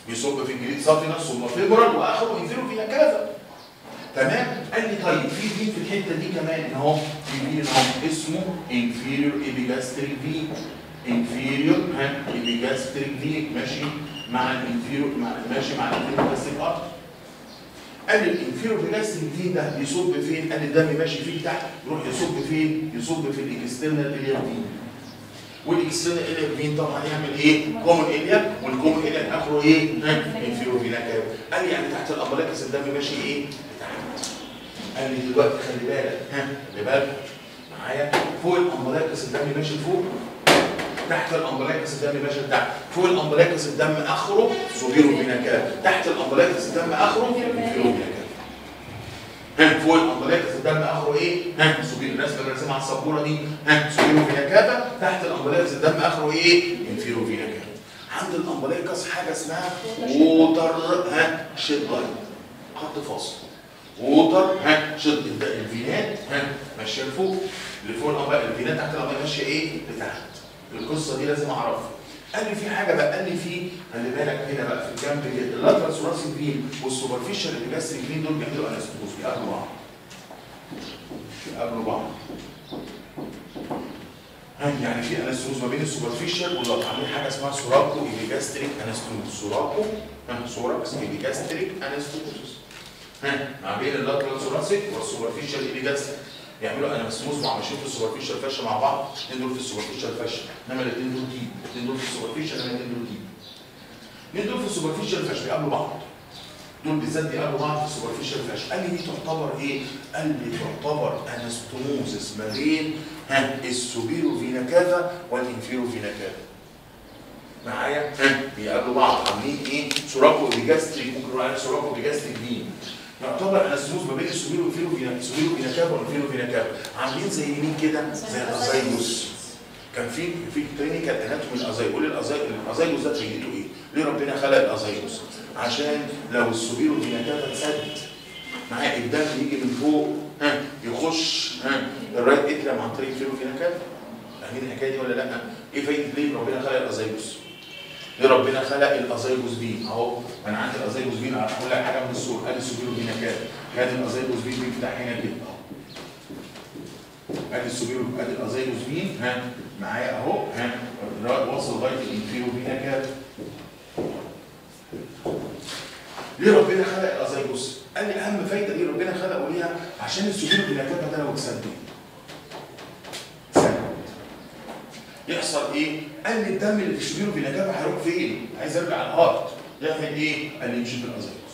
بيصب في الجليد سافينس ثم فيبرال واخره انفيرو فينا كذا تمام قال لي طيب في فين في الحته دي كمان اهو في فين اهو اسمه انفيريور ايبيجاستريك في انفيريور ها ايبيجاستريك في ماشي مع الانفيريور مع ماشي مع الانفيريور جاستريك ارت قال لي الانفيريور ايبيجاستريك في ده بيصب فين؟ قال لي الدم ماشي فيه تحت يروح يصب فين؟ يصب في الاكسترنال الياك فين والاكسترنال الياك فين طبعا يعمل ايه؟ كومن الياك والكومن الياك اخره ايه؟ ها انفيريور فينا كام؟ قال لي يعني تحت الامبلاكس الدم ماشي ايه؟ تحت قال لي دلوقتي خلي بالك ها خلي بالك معايا فوق الامبلاكس الدم ماشي فوق تحت الامبلاكس الدم ماشي لتحت فوق الامبلاكس الدم اخره سوبيرو فينا كام تحت الامبلاكس الدم اخره انفيريور فينا كام ها فوق الامبلاكس الدم اخره ايه؟ ها سوبيرو الرسمه اللي راسمها على السبوره دي ها سوبيرو فينا كافا تحت الامبلاكس الدم اخره ايه؟ انفيرو فينا كافا عند الامبلاكس حاجه اسمها ووتر ها شيد لاين خط فاصل ووتر ها شد الد- الفينات ها ماشيه لفوق اللي فوق الامبلاكس الفينات تحت الامبلاكس ماشيه ايه؟ لتحت القصه دي لازم اعرفها قال لي في حاجه بقى قال لي في خلي بالك هنا بقى في الجنب كده اللاترال ثوراسيك فين والسوبرفيشال ابيجاستريك فين دول بيعملوا انستوز بيقابلوا بعض بيقابلوا بعض ها يعني في انستوز ما بين السوبرفيشال واللاترال عاملين حاجه اسمها سوراكو ايبيجاستريك انستوز سوراكو ها سوراكس ايبيجاستريك انستوز ها ما بين اللاترال ثوراسيك والسوبرفيشال ايبيجاستريك يعملوا انستوز مع ماشيين في السوبرفيشال فاشة مع بعض الاثنين دول في السوبرفيشال فاشة انما الاثنين دول ديب الاثنين دول في السوبرفيشال انما الاثنين دول ديب الاثنين دول في السوبرفيشال فاشة بيقابلوا بعض دول بالذات بيقابلوا بعض في السوبرفيشال فاشة قال لي دي تعتبر ايه؟ قال لي تعتبر انستوموزس ما بين ها السوبيرو فينا كافا والانفيرو فينا كافا معايا ها بيقابلوا بعض عاملين ايه؟ سوراكو بيجاستريك ممكن نقول عليه سوراكو بيجاستريك فين يعتبر انستوموز ما بين السوبيرو والفيرو فينا السوبيرو فينا كافا والانفيرو فينا كافا عاملين زي مين كده؟ زي الازايجوس كان في في كلينيكال اناتومي الازايجوس قول الازايجوس ده فايدته ايه؟ ليه ربنا خلق الازايجوس؟ عشان لو السوبيرو فينا كافا اتسد معايا الدم يجي من فوق ها يخش ها الرايت اتريم عن طريق الفيرو فينا كافا فاهمين الحكايه دي ولا لا؟ ايه فايده ليه ربنا خلق الازايجوس؟ ليه ربنا خلق الازايجوس بين اهو انا عندي الازايجوس بين هقول لك حاجه من الصور ادي السوبيرو فينا كافا كان الازايجوس بين بيفتح هنا كده اهو ادي السوبيرو ادي الازايجوس بين ها معايا اهو ها واصل لغايه الانفيرو فينا كافا ليه ربنا خلق الازايجوس؟ قال لي اهم فايده ليه ربنا خلقه ليها عشان السجود بالنكابه ده لو اتسد اتسد. يحصل ايه؟ قال لي الدم اللي في السجود بالنكابه هيروح فين؟ عايز يرجع الهارت يعمل ايه؟ قال لي يمشي في الازايجوس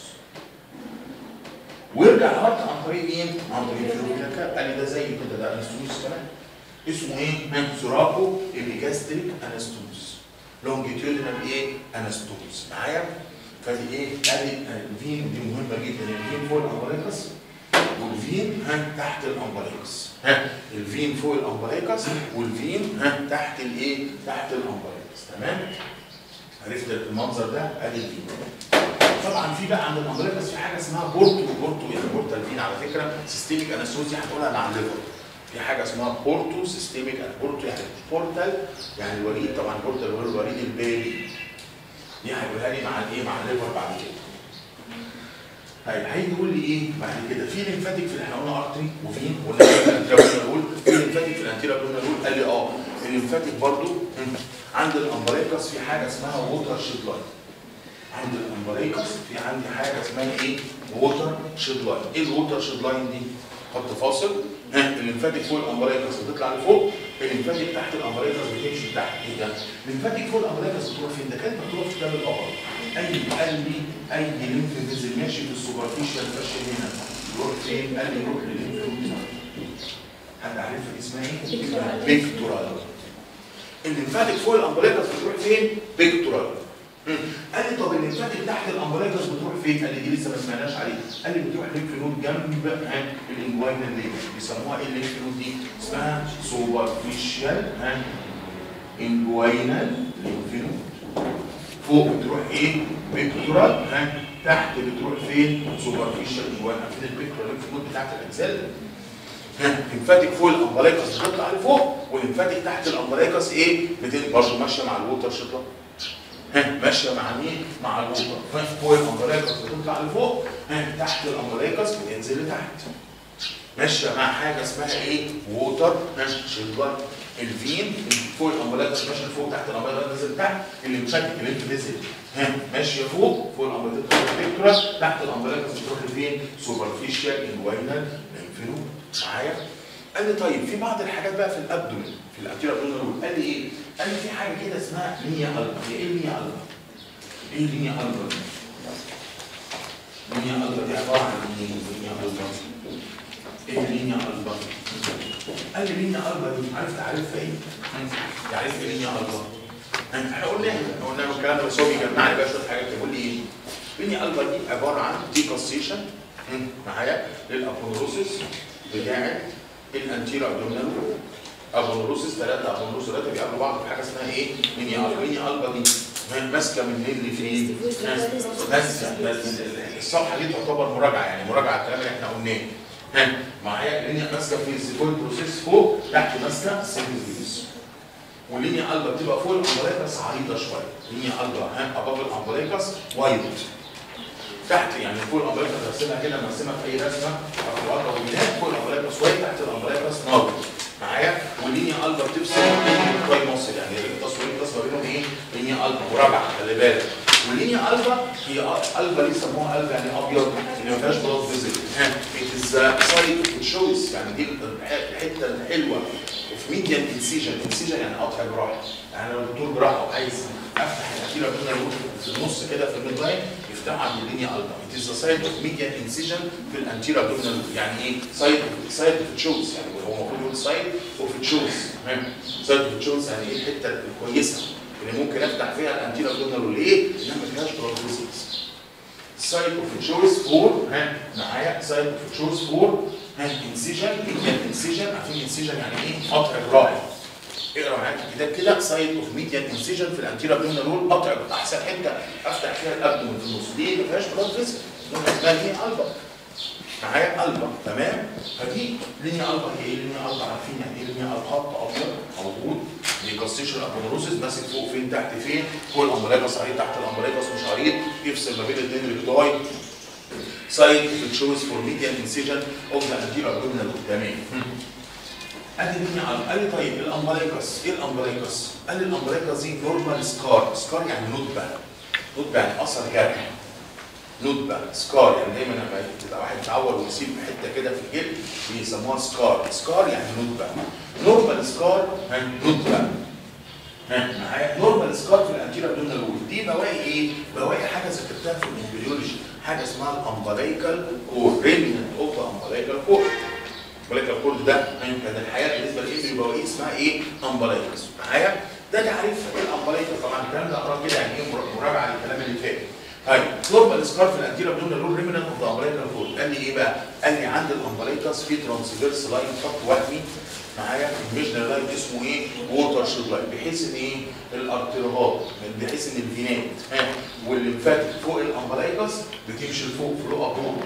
ويرجع الهارت عن طريق مين؟ عن طريق السجود بالنكابه قال لي ده زي كده ده انستوز كمان اسمه ايه؟ سوراكو ايبيجاستريك انستوز لونجيتيودنال ايه؟ انستوز معايا؟ فدي ايه؟ قال لي الفين دي مهمه جدا الفين فوق الامبليكس والفين ها تحت الامبليكس ها الفين فوق الامبليكس والفين ها تحت الايه؟ تحت الامبليكس تمام؟ عرفت المنظر ده؟ ادي الفين طبعا في بقى عند الامبليكس في حاجه اسمها بورتو بورتو يعني بورتال فين على فكره سيستميك انستوزيا هتقولها مع الليفر في حاجه اسمها بورتو سيستميك بورتو يعني بورتال يعني الوريد طبعا بورتال هو الوريد البالي دي هيقولها لي مع الايه مع الليفر بعد كده طيب هيجي يقول لي ايه بعد كده في ليمفاتيك في احنا قلنا ارتري وفين قلنا في الانتيرا نقول في ليمفاتيك في الانتيرا نقول قال لي اه الليمفاتيك برضو عند الامبريكس في حاجه اسمها ووتر شيد لاين عند الامبريكس في عندي حاجه اسمها ايه ووتر شيد لاين ايه الووتر شيد لاين دي خط فاصل ها الليمفاتيك فوق الامبريكس بتطلع لفوق الليمفاتيك تحت الامبريكس بتمشي لتحت ايه ده الليمفاتيك فوق الامبريكس بتروح فين ده كانت بتروح في كتاب القمر اي قال لي اي ليمف فيزل ماشي في السوبرفيشال فاشل هنا يروح فين قال لي يروح للليمف نود حد عارفها اسمها ايه اسمها بيكتورال الليمفاتيك فوق الامبريكس بتروح فين بيكتورال مم. قال لي طب الليمفاتيك تحت الامبريكس بتروح فين؟ قال لي دي لسه ما سمعناش عليه. قال لي بتروح ليمف نود جنب ها، الانجوينال ليفر بيسموها ايه الليمف نود دي؟ اسمها سوبرفيشال ها انجوينال ليمف نود. فوق بتروح ايه؟ بيكتورال ها تحت بتروح فين؟ سوبرفيشال انجوينال عارفين البيكتورال ليمف نود بتاعت الاجزاء؟ ها الليمفاتيك فوق الامبريكس بتطلع لفوق والليمفاتيك تحت الامبريكس ايه؟ بتبقى برضه ماشيه مع الووتر شيطان ها ماشيه مع مين؟ مع الووتر فوق الامبريكس بتطلع لفوق ها تحت الامبريكس بتنزل لتحت ماشيه مع حاجه اسمها ايه؟ ووتر ها شيلر الفين فوق الامبريكس ماشيه لفوق تحت الامبريكس نزل تحت اللي مشكك اللي انت نزل ها ماشيه فوق فوق الامبريكس تروح تحت الامبريكس بتروح لفين؟ سوبرفيشال انوينال ليمفنود معايا؟ قال لي طيب في بعض الحاجات بقى في الابدومين في الانتيرا ابدومين قال لي ايه؟ قال لي في حاجه كده اسمها لينيا البا هي ايه لينيا البا؟ ايه لينيا البا دي؟ لينيا البا دي عباره عن ايه؟ لينيا البا ايه لينيا البا؟ قال لي لينيا البا دي عارف تعرفها ايه؟ تعرف ايه لينيا البا؟ احنا قلنا قلنا له الكلام ده بس هو بيجمع لي بقى شويه حاجات بيقول لي ايه؟ لينيا البا دي عباره عن ديكاستيشن معايا للابونوروسيس بتاعت الانتيرا ابدومينال ابونوروسيس ثلاثه ابونوروسيس ثلاثه بيقابلوا بعض في حاجه اسمها ايه؟ ميني البا ميني البا دي ماسكه من اللي فين؟ ماسكه بس الصفحه دي تعتبر مراجعه يعني مراجعه الكلام اللي احنا قلناه ها معايا لينيا ماسكه في الزيكويد بروسيس فوق تحت ماسكه السيمبلز واللينيا البا بتبقى فوق الامبريكس عريضه شويه لينيا البا ها اباب الامبريكس وايد تحت يعني فوق الامبريكس رسمها كده مرسمها في اي رسمه او في وبنات فوق الامبريكس وايد تحت الامبريكس نار معايا واللينيا البا بتفصل بين الكراي مصر يعني التصوير التصوير بينهم ايه؟ لينيا البا مربع خلي بالك واللينيا البا هي البا ليه سموها البا يعني ابيض اللي ما فيهاش بلاد فيزل ها ات سايد تشويس يعني دي الحته الحلوه في ميديان انسيجن انسيجن يعني قطع جراحي يعني لو دكتور جراحه وعايز افتح الاخيره بين في النص كده في الميد لاين يفتحها من اللينيا البا ات از سايد اوف ميديان انسيجن في الانتيرا ابدومينال يعني ايه سايد سايد اوف تشوز يعني هو المفروض يقول سايد اوف تشوز سايد اوف تشوز يعني ايه الحته الكويسه اللي ممكن افتح فيها الانتيرا ابدومينال ليه؟ انها ما فيهاش بلاد سايد اوف تشوز فور ها معايا سايد اوف تشوز فور ها انسيجن ميديان انسيجن عارفين انسيجن يعني ايه؟ قطع جراحي اقرا معاك الكتاب كده سايد اوف ميديان انسيجن في الانتيرا ابدومينال رول قطع احسن حته افتح فيها الابدومين في النص ليه؟ ما فيهاش بلاد فيزل اسمها هي البا معايا البا تمام فدي لينيا البا هي ايه لينيا البا عارفين يعني ايه لينيا البا خط ابيض موجود ديكاستيشن ابونوروسيس ماسك فوق فين تحت فين فوق الامبريكس عريض تحت الامبريكس مش عريض يفصل ما بين الاثنين ريكتاي سايد تشوز فور ميديان انسيجن اوف ذا انتيرا ابدومينال تمام ادي لينيا البا قال لي طيب الامبريكس ايه الامبريكس؟ قال لي الامبريكس دي نورمال سكار سكار يعني ندبه ندبه يعني اثر جرح ندبه سكار يعني دايما لما تبقى واحد متعور ويسيب حته كده في الجلد بيسموها سكار سكار يعني ندبه نورمال سكار ندبه ها معايا نورمال سكار في الانتيرا ابدومينال وول دي بواقي ايه؟ بواقي حاجه ذكرتها في الامبريولوجي حاجه اسمها الامبريكال كور ريمننت اوف امبريكال كور امبريكال كور ده كان الحياه بالنسبه للامبريو بواقي اسمها ايه؟ امبريكس معايا ده تعريف ايه الامبريكال طبعا الكلام ده اقراه كده يعني ايه مراجعه للكلام اللي فات طيب نورمال سكار في الانتيرا ابدومينال رول ريمننت اوف ذا امبريكال كور قال لي ايه بقى؟ قال لي عند الامبريكس في ترانسفيرس لاين خط وهمي معايا الميجنال لاين اسمه ايه؟ ووتر شيد لاين بحيث ان ايه؟ الارتريهات بحيث ان الفينات ها والليمفاتيك فوق الامبريكس بتمشي لفوق فلو ابورد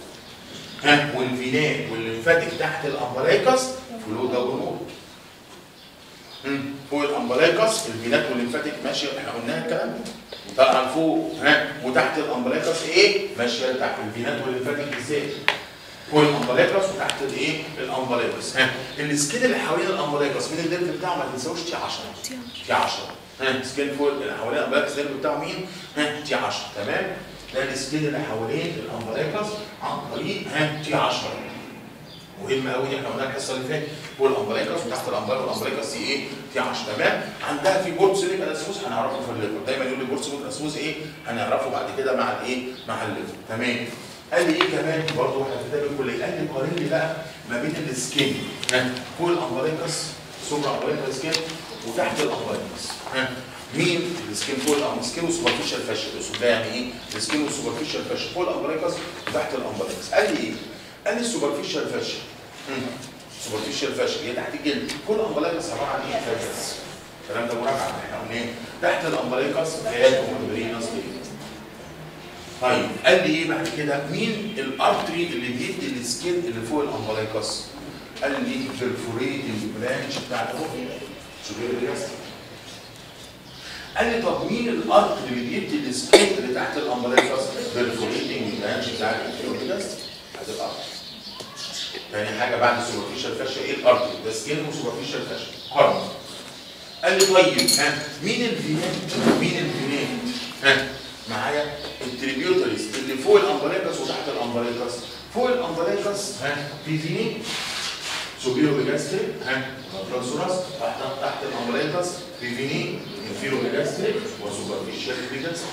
ها والفينات والليمفاتيك تحت الامبريكس فلو داونورد فوق الامبريكس الفينات والليمفاتيك ماشيه احنا قلنا الكلام ده طالعه لفوق ها وتحت الامبريكس ايه؟ ماشيه لتحت الفينات والليمفاتيك ازاي؟ فوق الامبريكس وتحت الايه؟ الامبريكس ها السكين اللي حوالين الامبريكس مين الليمف بتاعه ما تنساوش تي 10 تي 10 ها سكين فوق اللي حوالين الامبريكس الليمف بتاعه مين؟ ها تي 10 تمام؟ ده السكين اللي حوالين الامبريكس عن طريق ها تي 10 مهم قوي دي احنا قلناها الحصه اللي فاتت فوق الامبريكس وتحت الامبريكس والامبريكس دي ايه؟ تي 10 تمام؟ عندها في بورت سيليك الاسموس هنعرفه في الليفر دايما يقول لي بورت سيليك الاسموس ايه؟ هنعرفه بعد كده مع الايه؟ مع الليفر تمام؟ قال لي ايه كمان برضه واحنا في كتاب الكليه قال لي قارن لي بقى ما بين السكين ها فوق الامبريكس سوبر امبريكس سكين وتحت الامبريكس ها مين السكين فوق السكين وسوبرفيشال فاشل الاسود ده يعني ايه؟ السكين وسوبرفيشال فاشل فوق الامبريكس وتحت الامبريكس قال لي ايه؟ قال لي السوبرفيشال فاشل سوبرفيشال فاشل هي تحت الجلد كل امبريكس عباره عن ايه؟ فاشل الكلام ده مراجعه احنا قلنا تحت الامبريكس فات وممبرينس طيب قال لي ايه بعد كده مين الارتري اللي بيدي السكين اللي فوق الامبليكس قال لي البرفوريتنج برانش بتاع اهو شوف الرياست قال لي طب مين الارك اللي بيدي السكين اللي تحت الامبريكس بالفوريتنج برانش بتاع الكيلومتر هذا الارك تاني حاجه بعد السوبرفيشال فاشيا ايه الارك ده سكين وسوبرفيشال فاشيا قرن قال لي طيب ها مين الفينات مين الفينات ها معايا التريبيوتريز اللي فوق الامبريكس وتحت الامبريكس فوق الامبريكس ها في فيني سوبيرو بيجاستريك ها ترانسوراس تحت تحت الامبريكس في فيني انفيرو بيجاستريك وسوبرفيشال بيجاستريك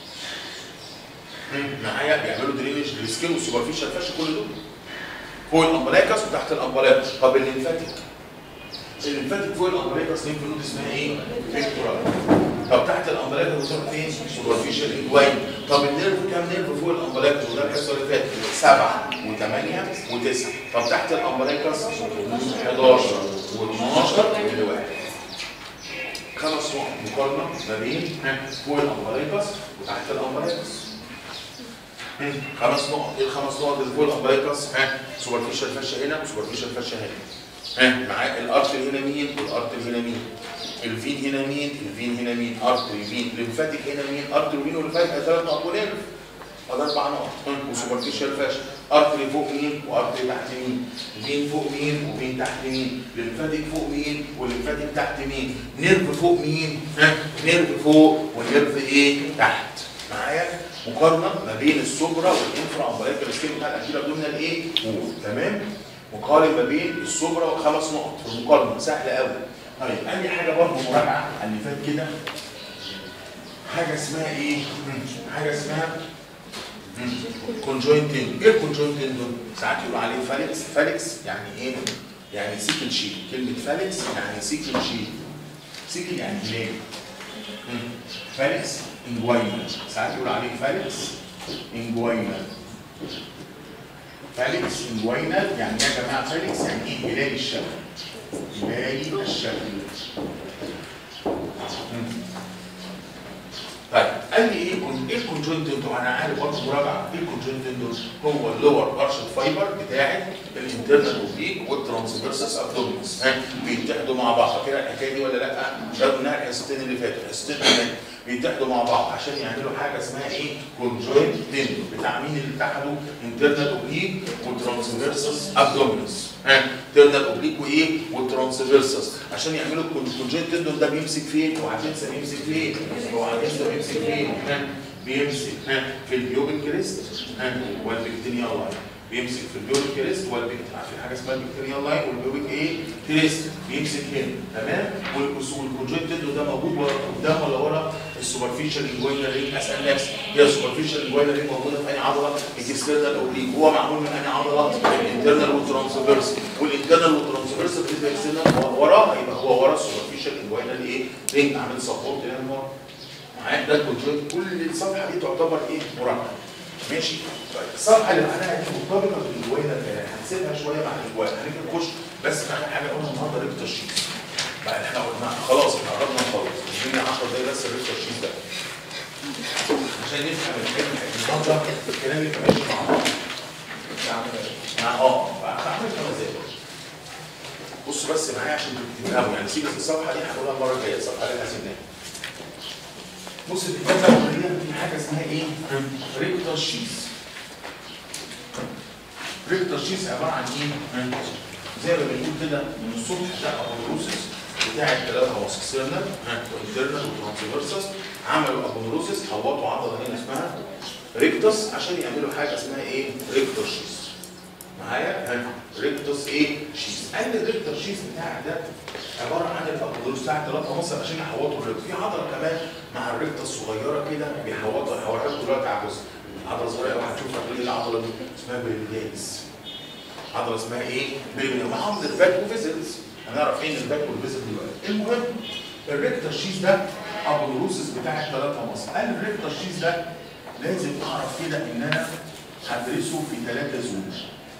معايا بيعملوا درينج للسكين والسوبرفيشال فاش كل دول فوق الامبريكس وتحت الامبريكس طب الليمفاتيك الليمفاتيك فوق الامبريكس ليمف نود اسمها ايه؟ فيكتورال طب تحت الامبريكس بتروح فين؟ سوبرفيشال انجوين طب النيرف كام نيرف فوق الامبريكس وده الحصه اللي فاتت سبعه وثمانيه وتسعه طب تحت الامبريكس 11 و12 وواحد خمس نقط مقارنه ما بين فوق الامبريكس وتحت الامبريكس خمس نقط ايه الخمس نقط اللي فوق الامبريكس ها سوبرفيشال فاشا هنا وسوبرفيشال فاشا هنا ها معاه الارتر هنا مين والارتر هنا مين الفين هنا مين الفين هنا مين ارتر فين ليمفاتيك هنا مين ارتر مين والليمفاتيك ثلاث نقط وليمف هذا اربع نقط وسوبرفيشال فاشا ارتر فوق مين وارتر تحت مين فين فوق مين وفين تحت مين ليمفاتيك فوق مين والليمفاتيك تحت مين نيرف فوق مين ها نيرف فوق ونيرف ايه تحت معايا مقارنه ما بين السوبرا والانفرا امبريكال سكيل بتاع الاكيلا ضمن الايه؟ تمام؟ مقارن ما بين السوبرا وخمس نقط في المقارنه سهله قوي. طيب قال لي حاجه برضه مراجعه على اللي فات كده حاجه اسمها ايه؟ حاجه اسمها كونجوينت تندون، ايه الكونجوينت تندون؟ ساعات يقولوا عليه فالكس، فالكس يعني ايه؟ يعني سيكل شيل، كلمه فالكس يعني سيكل شيل. سيكل يعني هلال. فالكس انجوينال ساعات يقول عليه فالكس انجوينال فالكس انجوينال يعني يا جماعه فالكس يعني ايه هلال الشكل هلالي الشكل طيب قال لي ايه كون- ايه الكونجوينت تندون انا عارف برضه مراجعه ايه الكونجوينت تندون هو اللور ارش فايبر بتاعت الانترنال اوبليك والترانسفيرسس ابدومينس ها بيتحدوا مع بعض فاكر الحكايه دي ولا لا؟ خدناها الحصتين اللي فاتوا الحصتين اللي فاتوا بيتحدوا مع بعض عشان يعملوا حاجه اسمها ايه؟ كونجوينت تندون بتاع مين اللي اتحدوا؟ انترنال اوبليك والترانسفيرسس ابدومينس ها انترنال اوبليك وايه؟ والترانسفيرسس عشان يعملوا الكونجوينت تندون ده بيمسك فين؟ وهتنسى بيمسك فين؟ هو هتنسى بيمسك فين؟ ها بيمسك ها في البيوبن كريست ها والبكتيريال لاين بيمسك في البيوبن كريست والبكتيريال عارفين حاجه اسمها البكتيريال لاين والبيوبن ايه؟ كريست بيمسك هنا تمام؟ والكونجوينت تندون ده موجود ورا قدام ولا ورا السوبرفيشال انجوينال رينج اسال نفسي هي السوبرفيشال انجوينال رينج موجوده في اي عضله؟ الاكسترنال اوبليك هو معمول من اي عضله؟ الانترنال والترانسفيرس والانترنال والترانسفيرس بالنسبه للاكسترنال وراها يبقى هو ورا السوبرفيشال انجوينال ايه؟ رينج عامل سبورت هنا من ورا معاك ده الكونجوينت كل الصفحه دي تعتبر ايه؟ مراجعه ماشي؟ طيب الصفحه اللي بعدها دي مرتبطه بالانجوينال هنسيبها شويه مع الانجوينال هنيجي نخش بس في اخر حاجه قلنا النهارده ريكتر شيت بقى احنا قلنا خلاص احنا قربنا نخلص ادينا 10 دقايق بس الريكتر شيت ده عشان نفهم الكلام النهارده الكلام يبقى ماشي مع بعض مع اه هعمل خمس دقايق بص بس معايا عشان تفهموا يعني سيب الصفحه دي هنقولها المره الجايه الصفحه اللي احنا سيبناها بص في الكتابه الأولانية في حاجه اسمها ايه؟ ريكتر شيز ريكتر شيز عباره عن ايه؟ زي ما بنقول كده من الصبح ده ابونوروسس بتاع الثلاثه هوسكسيرنال وانترنال وترانسفيرسس عملوا ابونوروسس حوطوا عضله هنا اسمها ريكتس عشان يعملوا حاجه اسمها ايه؟ ريكتر شيز معايا؟ ها ريكتس ايه؟ شيز قال الريكتر شيز بتاعك ده عباره عن الابونوروس بتاع ثلاثه مصر عشان يحوطوا الريكتس في عضله كمان مع الريكتس الصغيره كده بيحوطها هوريها لكم دلوقتي على الجزء عضله صغيره قوي هتشوفها تقول لي العضله دي اسمها بريميديز عضله اسمها ايه؟ بريميديز معاهم الفات وفيزلز هنعرف فين الفات والفيزل دلوقتي المهم الريكتر شيز ده ابونوروسس بتاع الثلاثه مصر قال الريكتر شيز ده لازم اعرف كده ان انا هدرسه في ثلاثه زون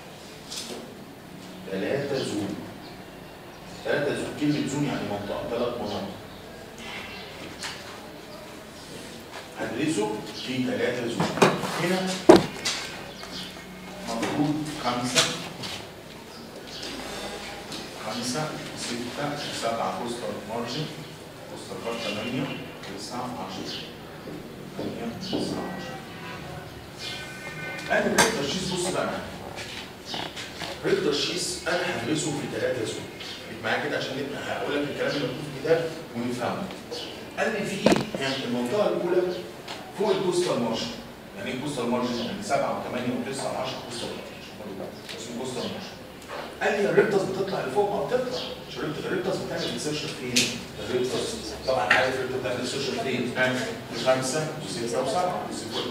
ثلاثه زون ثلاثه زون كلمه زون يعني منطقه ثلاث مناطق هدرسه في ثلاثه زون هنا مفروض خمسه خمسه سته سبعه كوستال مارجن افتكرت 8 9 10 8 9 10 انا ريكتر شيس بص بقى معايا ريكتر شيس انا هدرسه في ثلاثه زون معايا كده عشان نبقى هقول لك الكلام اللي مكتوب في الكتاب ونفهمه قال لي في يعني المنطقه الاولى فوق الكوستال مارشن يعني ايه كوستال مارشن؟ يعني 7 و8 و9 و10 كوستال مارشن اسمه كوستال مارشن قال لي الريبتس بتطلع لفوق ما بتطلع مش الريبتس الريبتس بتعمل انسيرشن فين؟ الريبتس طبعا عارف الريبتس بتعمل انسيرشن فين؟ خمسه وسته وسبعه وسته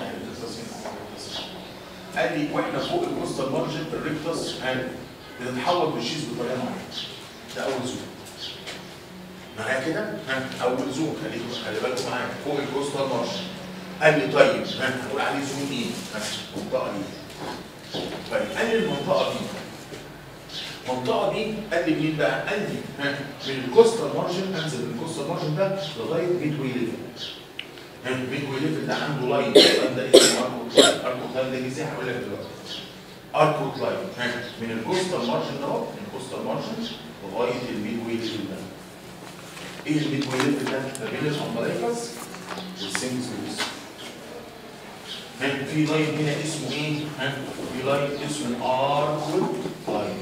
قال لي واحنا فوق الكوستال مارجن الريبتس بتتحول بالشيز بطريقه معينه ده اول زون معايا كده؟ ها اول زون خليكم خلي بالكم معايا فوق الكوستال مارجن قال لي طيب ها هنقول عليه زون ايه؟ ها المنطقه دي طيب قال لي المنطقه دي المنطقه دي قال لي منين بقى؟ قال لي ها من الكوستال مارجن انزل من الكوستال مارجن ده لغايه ميد واي ليفل ميد واي ليفل ده عنده لاين اللاين ده اسمه اركوت لاين اركوت لاين ده ازاي هقول لك دلوقتي اركوت لاين ها من الكوستال مارجن ده من الكوستال مارجن لغايه الميد واي ليفل ده ايه الميد واي ليفل ده؟ ما بين الامبريكس والسيمسيوس ها في لاين هنا اسمه ايه؟ ها في لاين اسمه اركوت لاين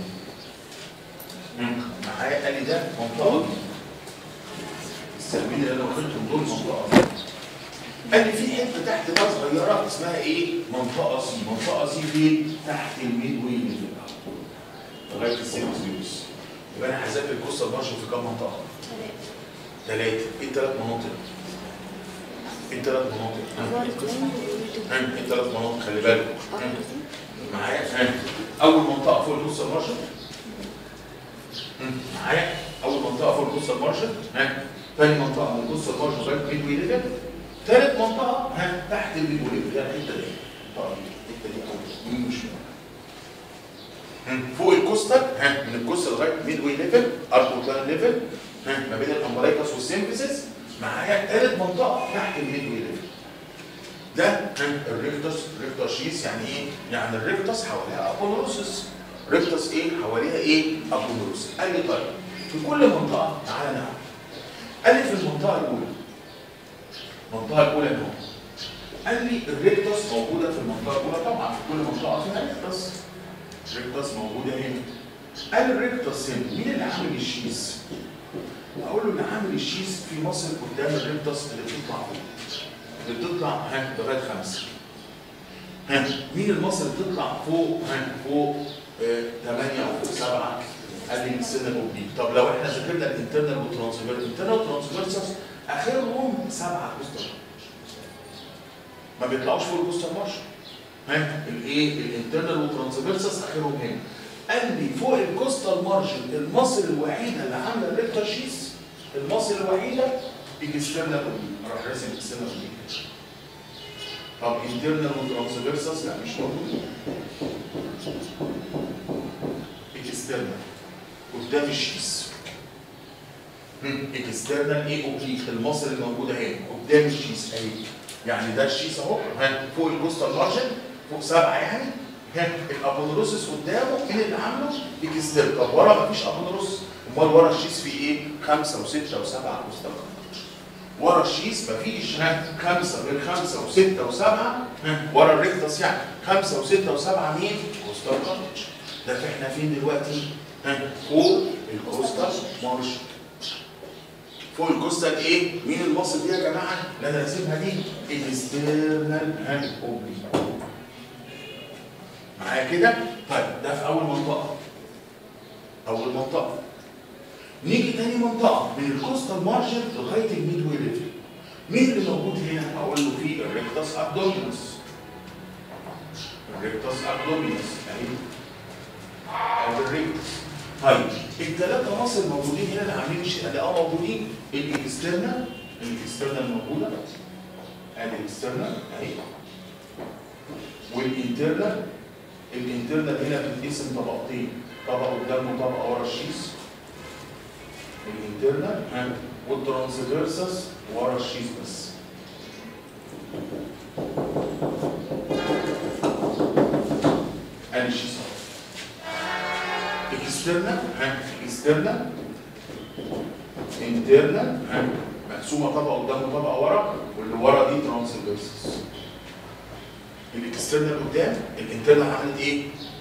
معايا قال لي ده منطقه دي السلبيه اللي انا واخدهم دول منطقه دي قال لي في حته تحت بقى صغيره اسمها ايه؟ منطقه سي، منطقه سي فين؟ تحت الميد واي ليفل لغايه السيمسيوس يبقى انا هذاكر القصه المارشل في كام منطقه؟ ثلاثه، ايه الثلاث مناطق؟ ايه الثلاث مناطق؟ ها؟ ايه الثلاث مناطق خلي بالك ها؟ معايا؟ ها؟ اول منطقه فوق القصه المارشل معايا اول منطقه فوق القصه المارشل ها ثاني منطقه من القصه المارشل لغايه ميد واي ليفل ثالث منطقه ها تحت الميد واي ليفل يعني الحته دي المنطقه دي الحته دي او يمين وشمال فوق الكوستال ها من الكوستال لغايه ميد واي ليفل اركوتلاين ليفل ها ما بين الامبلايكس والسيمفيسيس معايا ثالث منطقه تحت الميد واي ليفل ده ها الريكتس ريكتس شيس يعني ايه؟ يعني الريكتس حواليها ابولوسس ريكتس ايه حواليها ايه ابولوس قال لي طيب في كل منطقه تعالى نعم قال لي في المنطقه الاولى المنطقه الاولى اهو قال لي الريكتس موجوده في المنطقه الاولى طبعا في كل منطقه فيها ريكتس ريكتس موجوده هنا قال الريكتس هنا مين اللي عامل الشيس اقول له اللي عامل الشيس في مصر قدام الريكتس اللي بتطلع فوق اللي بتطلع ها لغايه خمسه ها مين المصري اللي بتطلع فوق ها فوق 8 او فوق 7 قال لي السنه الاوبليك طب لو احنا ذاكرنا الانترنال والترانسفير الانترنال والترانسفيرسس اخرهم سبعه كوستال ما بيطلعوش فوق الكوستال مارشل ها الايه الانترنال والترانسفيرسس اخرهم هنا قال لي فوق الكوستال مارشل المصر الوحيده اللي عامله الريكتر شيس المصر الوحيده الاكسترنال اوبليك راح راسم الاكسترنال اوبليك طب انترنال وترانسفيرسس لا مش موجود اكسترنال قدام الشيس اكسترنال ايه اوبليك المصل الموجوده هنا قدام الشيس اهي يعني ده الشيس اهو ها فوق الكوستال مارجن فوق سبعه يعني ها الابونروسس قدامه مين اللي عامله؟ اكسترنال طب ورا مفيش ابونروس امال ورا الشيس في ايه؟ خمسه وسته وسبعه كوستال ورا الشيس مفيش ها خمسه غير خمسه وسته وسبعه ها ورا الريكتس يعني خمسه وسته وسبعه مين؟ كوستال مارجن ده احنا فين دلوقتي؟ ها فوق الكوستال مارش فوق الكوستال ايه؟ مين المصل دي يا جماعه؟ اللي انا راسمها دي الاسترنال هاند اوبليك معايا كده؟ طيب ده في اول منطقه اول منطقه نيجي تاني منطقه من الكوستال مارجن لغايه الميد واي ليفل مين اللي موجود هنا؟ اقول له في الريكتس ابدومينس الريكتس ابدومينس اهي الريكتس طيب الثلاثه مصر موجودين هنا اللي عاملين الشيء اللي اه موجودين الاكسترنال الاكسترنال موجوده ادي الاكسترنال اهي والانترنال الانترنال هنا بتتقسم طبقتين طبقه قدام وطبقه ورا الشيس الانترنال ها والترانسفيرسس ورا الشيس بس ادي الشيس اهو اكسترنال ها اكسترنال انترنال ها مقسومه طبقه قدام وطبقه ورا واللي ورا دي ترانسفيرسس الاكسترنال قدام الانترنال عملت ايه؟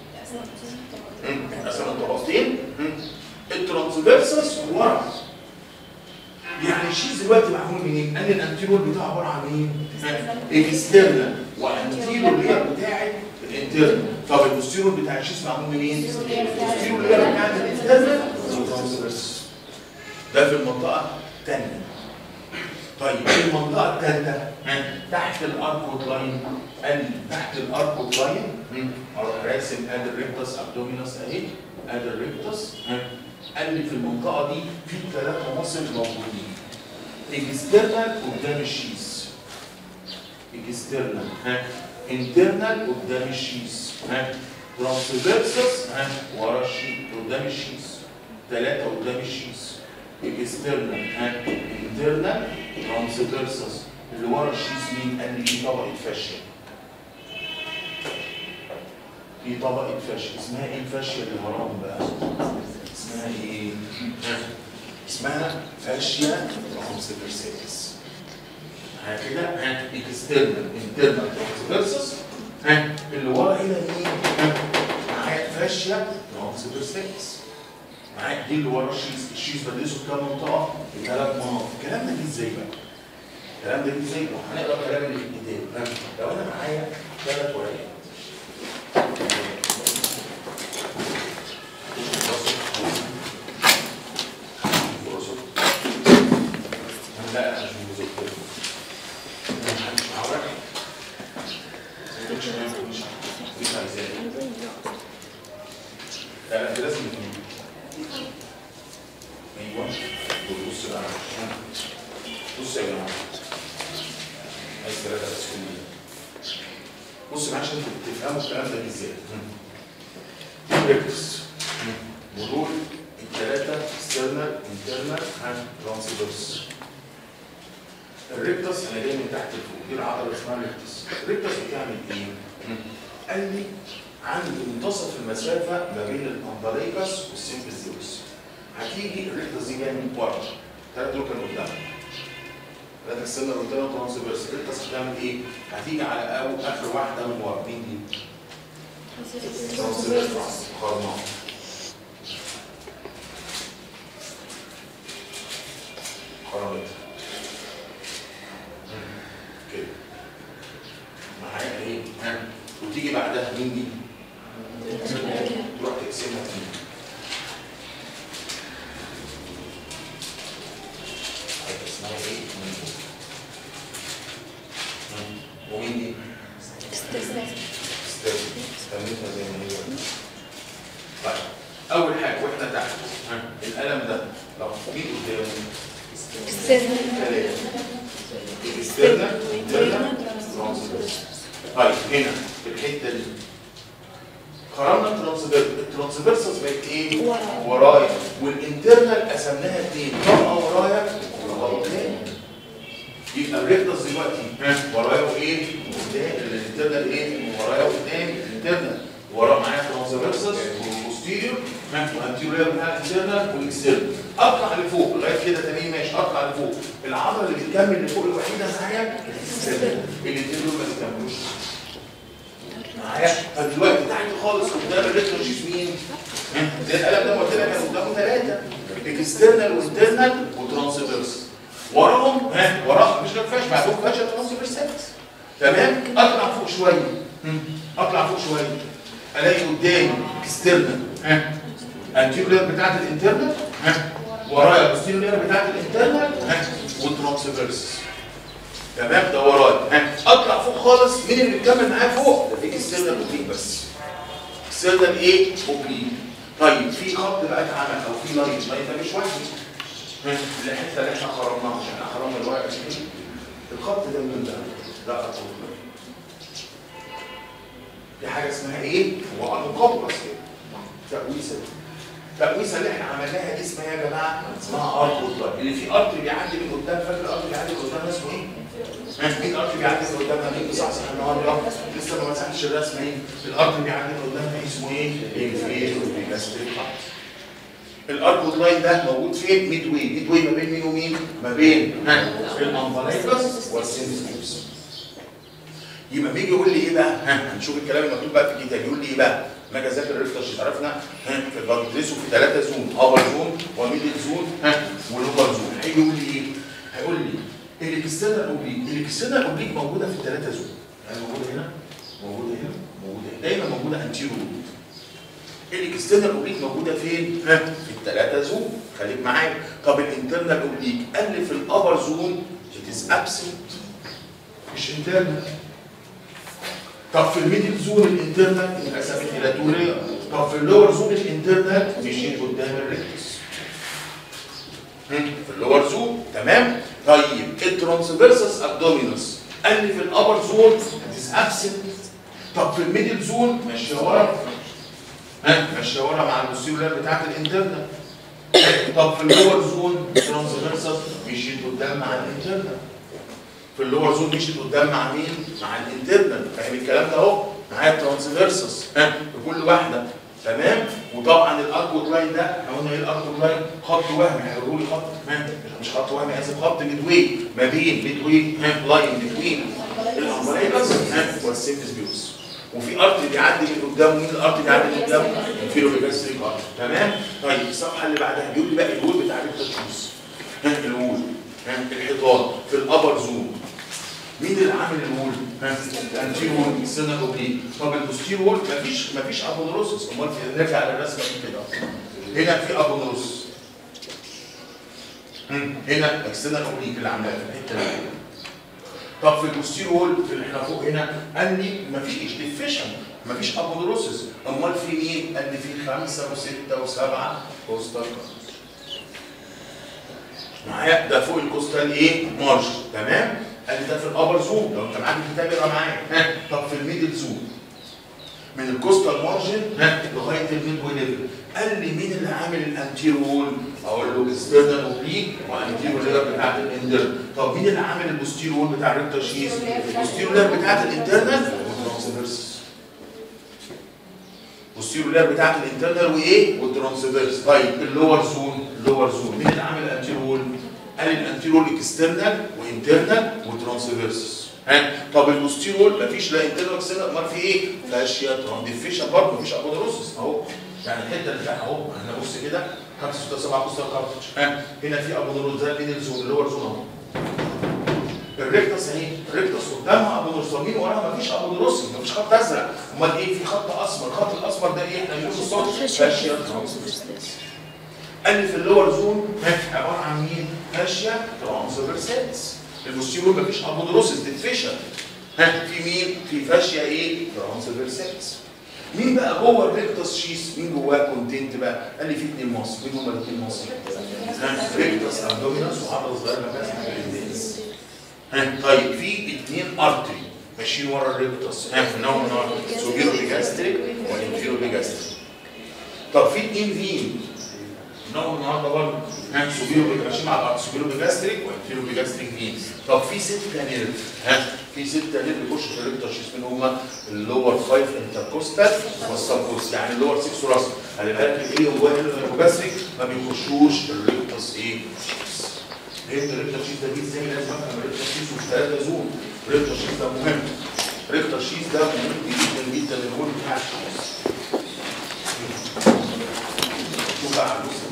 قسمت طبقتين الترانسفيرسس ورا يعني الشيز دلوقتي معمول منين؟ قال الانتيرول بتاعه عباره عن ايه؟ اكسترنال وانتيرول اللي هي بتاعت الانترنال طب البوستيرول بتاع الشيز معمول منين؟ البوستيرول اللي هي بتاعت الانترنال والترانسفيرسس ده في المنطقه الثانيه طيب في المنطقه الثالثه تحت الاركود لاين قال لي تحت الاركود لاين اروح راسم ادي الريكتس ابدومينس اهي ادي الريكتس قال لي في المنطقه دي في ثلاثه مصل موجودين اكسترنال قدام الشيز اكسترنال ها انترنال قدام الشيز ها ترانسفيرسس ها ورا الشيز قدام الشيز ثلاثه قدام الشيز اكسترنال ها انترنال ترانسفيرسس اللي ورا الشيز مين قال لي دي طبقه فاشيه دي طبقه فاشيه اسمها ايه الفاشيه اللي وراهم بقى اسمها ايه اسمها فاشيا ترانسفيرساليس ها كده ها اكسترنال انترنال ترانسفيرسس ها اللي ورا هنا مين ها معايا فاشيا ترانسفيرساليس معاك دي اللي ورا الشيز الشيز بدرسه في كام منطقه؟ في ثلاث مناطق الكلام ده جه ازاي بقى؟ الكلام ده جه ازاي؟ لو هنقرا كلام اللي في الكتاب لو انا معايا ثلاث ورقات لا انا مش مبسوط مش هوريك مش مش مش عايزاه لا لا لازم ايوه بص بقى بص يا جماعه عايز ثلاثه بس كليه بص بقى عشان تفهموا الكلام ده ازاي ريكتس ودول الثلاثه اكسترنال انترنال اند ترانسفيرس الريكتس انا جاي من تحت لفوق دي العضله اسمها ريكتس الريكتس بتعمل ايه؟ قال لي عند منتصف المسافه ما بين الامبريكس والسيمبلزيوس هتيجي الريكتس دي جايه من ورا الثلاث دول كانوا قدام ثلاثة السنة قدام ترانسفيرس الريكتس هتعمل ايه؟ هتيجي على أول آخر واحدة من ورا مين دي؟ ترانسفيرس خرمان خرمت كده معايا ايه؟ ها؟ وتيجي بعدها مين دي؟ تروح تقسمها اتنين عارف اسمها ايه؟ مين دي؟ مم. ومين دي؟ استنى استنيتها زي ما هي طيب اول حاجه واحنا تحت ها؟ القلم ده لو مين قدامه؟ ثلاثه اكسترنال انترنال ترانسفيرس طيب هنا في الحته دي خرجنا الترانسفيرس الترانسفيرسس بقت ايه؟ ورا. ورايا والانترنال قسمناها اتنين طبقه ورايا وطبقه قدام يبقى الريكتس دلوقتي ها، ورايا وايه؟ قدام الانترنال ايه؟ ورايا وقدام الانترنال ورا معايا ترانسفيرسس والبوستيريور وانتيريور بتاع الانترنال والاكسترنال اطلع لفوق لغايه كده تمام ماشي اطلع لفوق العضله اللي بتكمل لفوق الوحيده معايا الاثنين دول ما بيكملوش معايا فدلوقتي تحت خالص قدام الريتروجيز مين؟ زي القلم ده ما قلت لك كان قدامه ثلاثه اكسترنال وانترنال وترانسفيرس وراهم ها وراهم مش نفاش بعدهم فاشل ترانسفيرسات تمام اطلع فوق شويه اطلع فوق شويه الاقي قدامي اكسترنال ها انتيريور بتاعت الانترنال ها ورايا البوستيريور بتاعت الانترنال ها والترانسفيرس تمام ده ورايا ها اطلع فوق خالص مين اللي بيكمل معايا فوق ده في اكسترنال اوبليك بس اكسترنال ايه اوبليك طيب في خط بقى اتعمل او في لاين ما يبقى مش وحدي الحته اللي احنا خرمناها عشان احنا خرمنا الورقه دي الخط ده من ده ده خط الورق. في حاجه اسمها ايه؟ هو مقبرص كده تقويسه التقويسه اللي احنا عملناها دي اسمها يا جماعه اسمها ارك وطلع اللي في ارك بيعدي من قدام فاكر الارك بيعدي من قدام اسمه ايه؟ ها، مين الارك بيعدي من قدامها مين بيصحصح النهارده لسه ما مسحتش الرسمه ايه؟ الارك بيعدي من قدامها اسمه ايه؟ الفيل والبيجاستريك الاركود لاين ده موجود فين؟ ميد واي، ميد واي ما بين مين ومين؟ ما بين ها الامبلايكس والسينستيوس يبقى بيجي يقول لي ايه بقى؟ ها هنشوف الكلام المكتوب بقى في الكتاب يقول لي ايه بقى؟ ما اجي اذاكر الريفتر شيت عرفنا ها في بدرسه في ثلاثه زون ابر زون وميدل زون ها ولوبر زون هيجي يقول لي ايه؟ هيقول لي الاكسترنال اوبليك الاكسترنال اوبليك موجوده في الثلاثه زون يعني موجوده هنا موجوده هنا موجوده هنا دايما موجوده انتيرو الاكسترنال اوبليك موجوده فين؟ ها في الثلاثه زون خليك معايا طب الانترنال اوبليك قال لي في الابر زون it is absent مش انترنال طب في الميدل زون الانترنال انقسمت الى تو لاير طب في اللور زون الانترنال مشيت قدام الريكتس في اللور زون تمام طيب الترانسفيرسس ابدومينس قال لي في الابر زون اتس ابسنت طب في الميدل زون ماشيه ورا ها ماشيه ورا مع البوستيريور بتاعت الانترنال طب في اللور زون ترانسفيرسس مشيت قدام مع الانترنال في اللور زون مشيت قدام مع مين؟ مع الانترنال فاهم الكلام ده اهو معايا الترانسفيرسس ها في كل واحده تمام وطبعا الاركود لاين ده احنا قلنا ايه الاركود لاين خط وهمي هيقولوا لي خط ها مش خط وهمي اسف خط ميدوي ما بين ميدوي ها لاين بتوين الامبلايكس ها والسيمتس بيوس وفي ارت بيعدي من قدامه مين الارت بيعدي من قدامه؟ الفيرو بيجاستريك ارت تمام طيب الصفحه اللي بعدها بيقول لي بقى الوول بتاع التشخيص ها الوول ها الحيطان في الابر زون مين اللي عامل الوول؟ ها الانتير وول السنه الاوبليك طب البوستير وول مفيش مفيش ابونروسس امال في نرجع للرسمه دي كده هنا في ابونروسس هم، هنا اكسترنال اوبليك اللي عاملاها في الحته دي طب في البوستير وول في اللي احنا فوق هنا قال لي مفيش ديفيشن مفيش ابونروسس امال في مين؟ قال لي في خمسه وسته وسبعه كوستال معايا ده فوق الكوستال ايه؟ مارش تمام؟ قال لي ده في الابر زون لو انت معاك الكتاب يبقى معايا ها طب في الميدل زون من الكوستال مارجن ها لغايه الميد ليفل قال لي مين اللي عامل الانتير وول؟ اقول له اكسترنال اوبليك وانتيرو لير بتاعت الاندر طب مين اللي عامل البوستير وول بتاع الريكتر شيز؟ البوستير لير بتاعت الانترنال والترانسفيرس بوستيرو لير بتاعت الانترنال وايه؟ والترانسفيرس طيب اللور زون اللور زون مين اللي عامل الانتير وول؟ قال الانتيرول اكسترنال وانترنال وترانسفيرس ها طب البوستيرول مفيش لا انترنال اكسترنال امال في ايه؟ فاشيا ترانديفيشن برضه مفيش ابودروسس اهو يعني الحته اللي تحت اهو احنا بص كده 5 6 7 بوستر كارتج ها هنا في ابودروس ده بين الزون اللور زون اهو الريكتس اهي الريكتس قدامها ابودروس مين وراها مفيش ابودروس مفيش خط ازرق امال ايه في خط اسمر الخط الاسمر ده ايه احنا بنقول الصوت فاشيا ترانسفيرس قال لي في اللور زون عباره عن مين؟ فاشيا ترانسفيرسالز البوستيرور مفيش ابودروسس ديفيشن ها في مين؟ في فاشيا ايه؟ ترانسفيرسالز مين بقى جوه الريكتس شيس؟ مين جواه كونتنت بقى؟ قال لي في اثنين مصر مين هم الاثنين مصر؟ ها ريكتس ابدومينس وعضله صغيره ما اسمها جريندينس ها طيب في اثنين ارتري ماشيين ورا الريكتس ها منهم سوبيرو بيجاستريك وانفيرو بيجاستريك طب في اثنين فين نوع النهارده برضه ها سوبيرو ماشيين مع بعض سوبيرو بيجاستريك وانفيرو بيجاستريك فين طب في ستة نيرف ها في ستة نيرف بيخشوا في الريكتر شيس من هما اللور فايف انتركوستال والسبكوست يعني اللور 6 راس خلي بالك الايه هو البيجاستريك ما بيخشوش الريكتس ايه شيس فهمت الريكتر شيس ده جه ازاي لازم افهم الريكتر شيس وفي ثلاثة زون الريكتر شيس ده مهم الريكتر شيس ده مهم جدا جدا للغول بتاع الشيس شوف بقى بص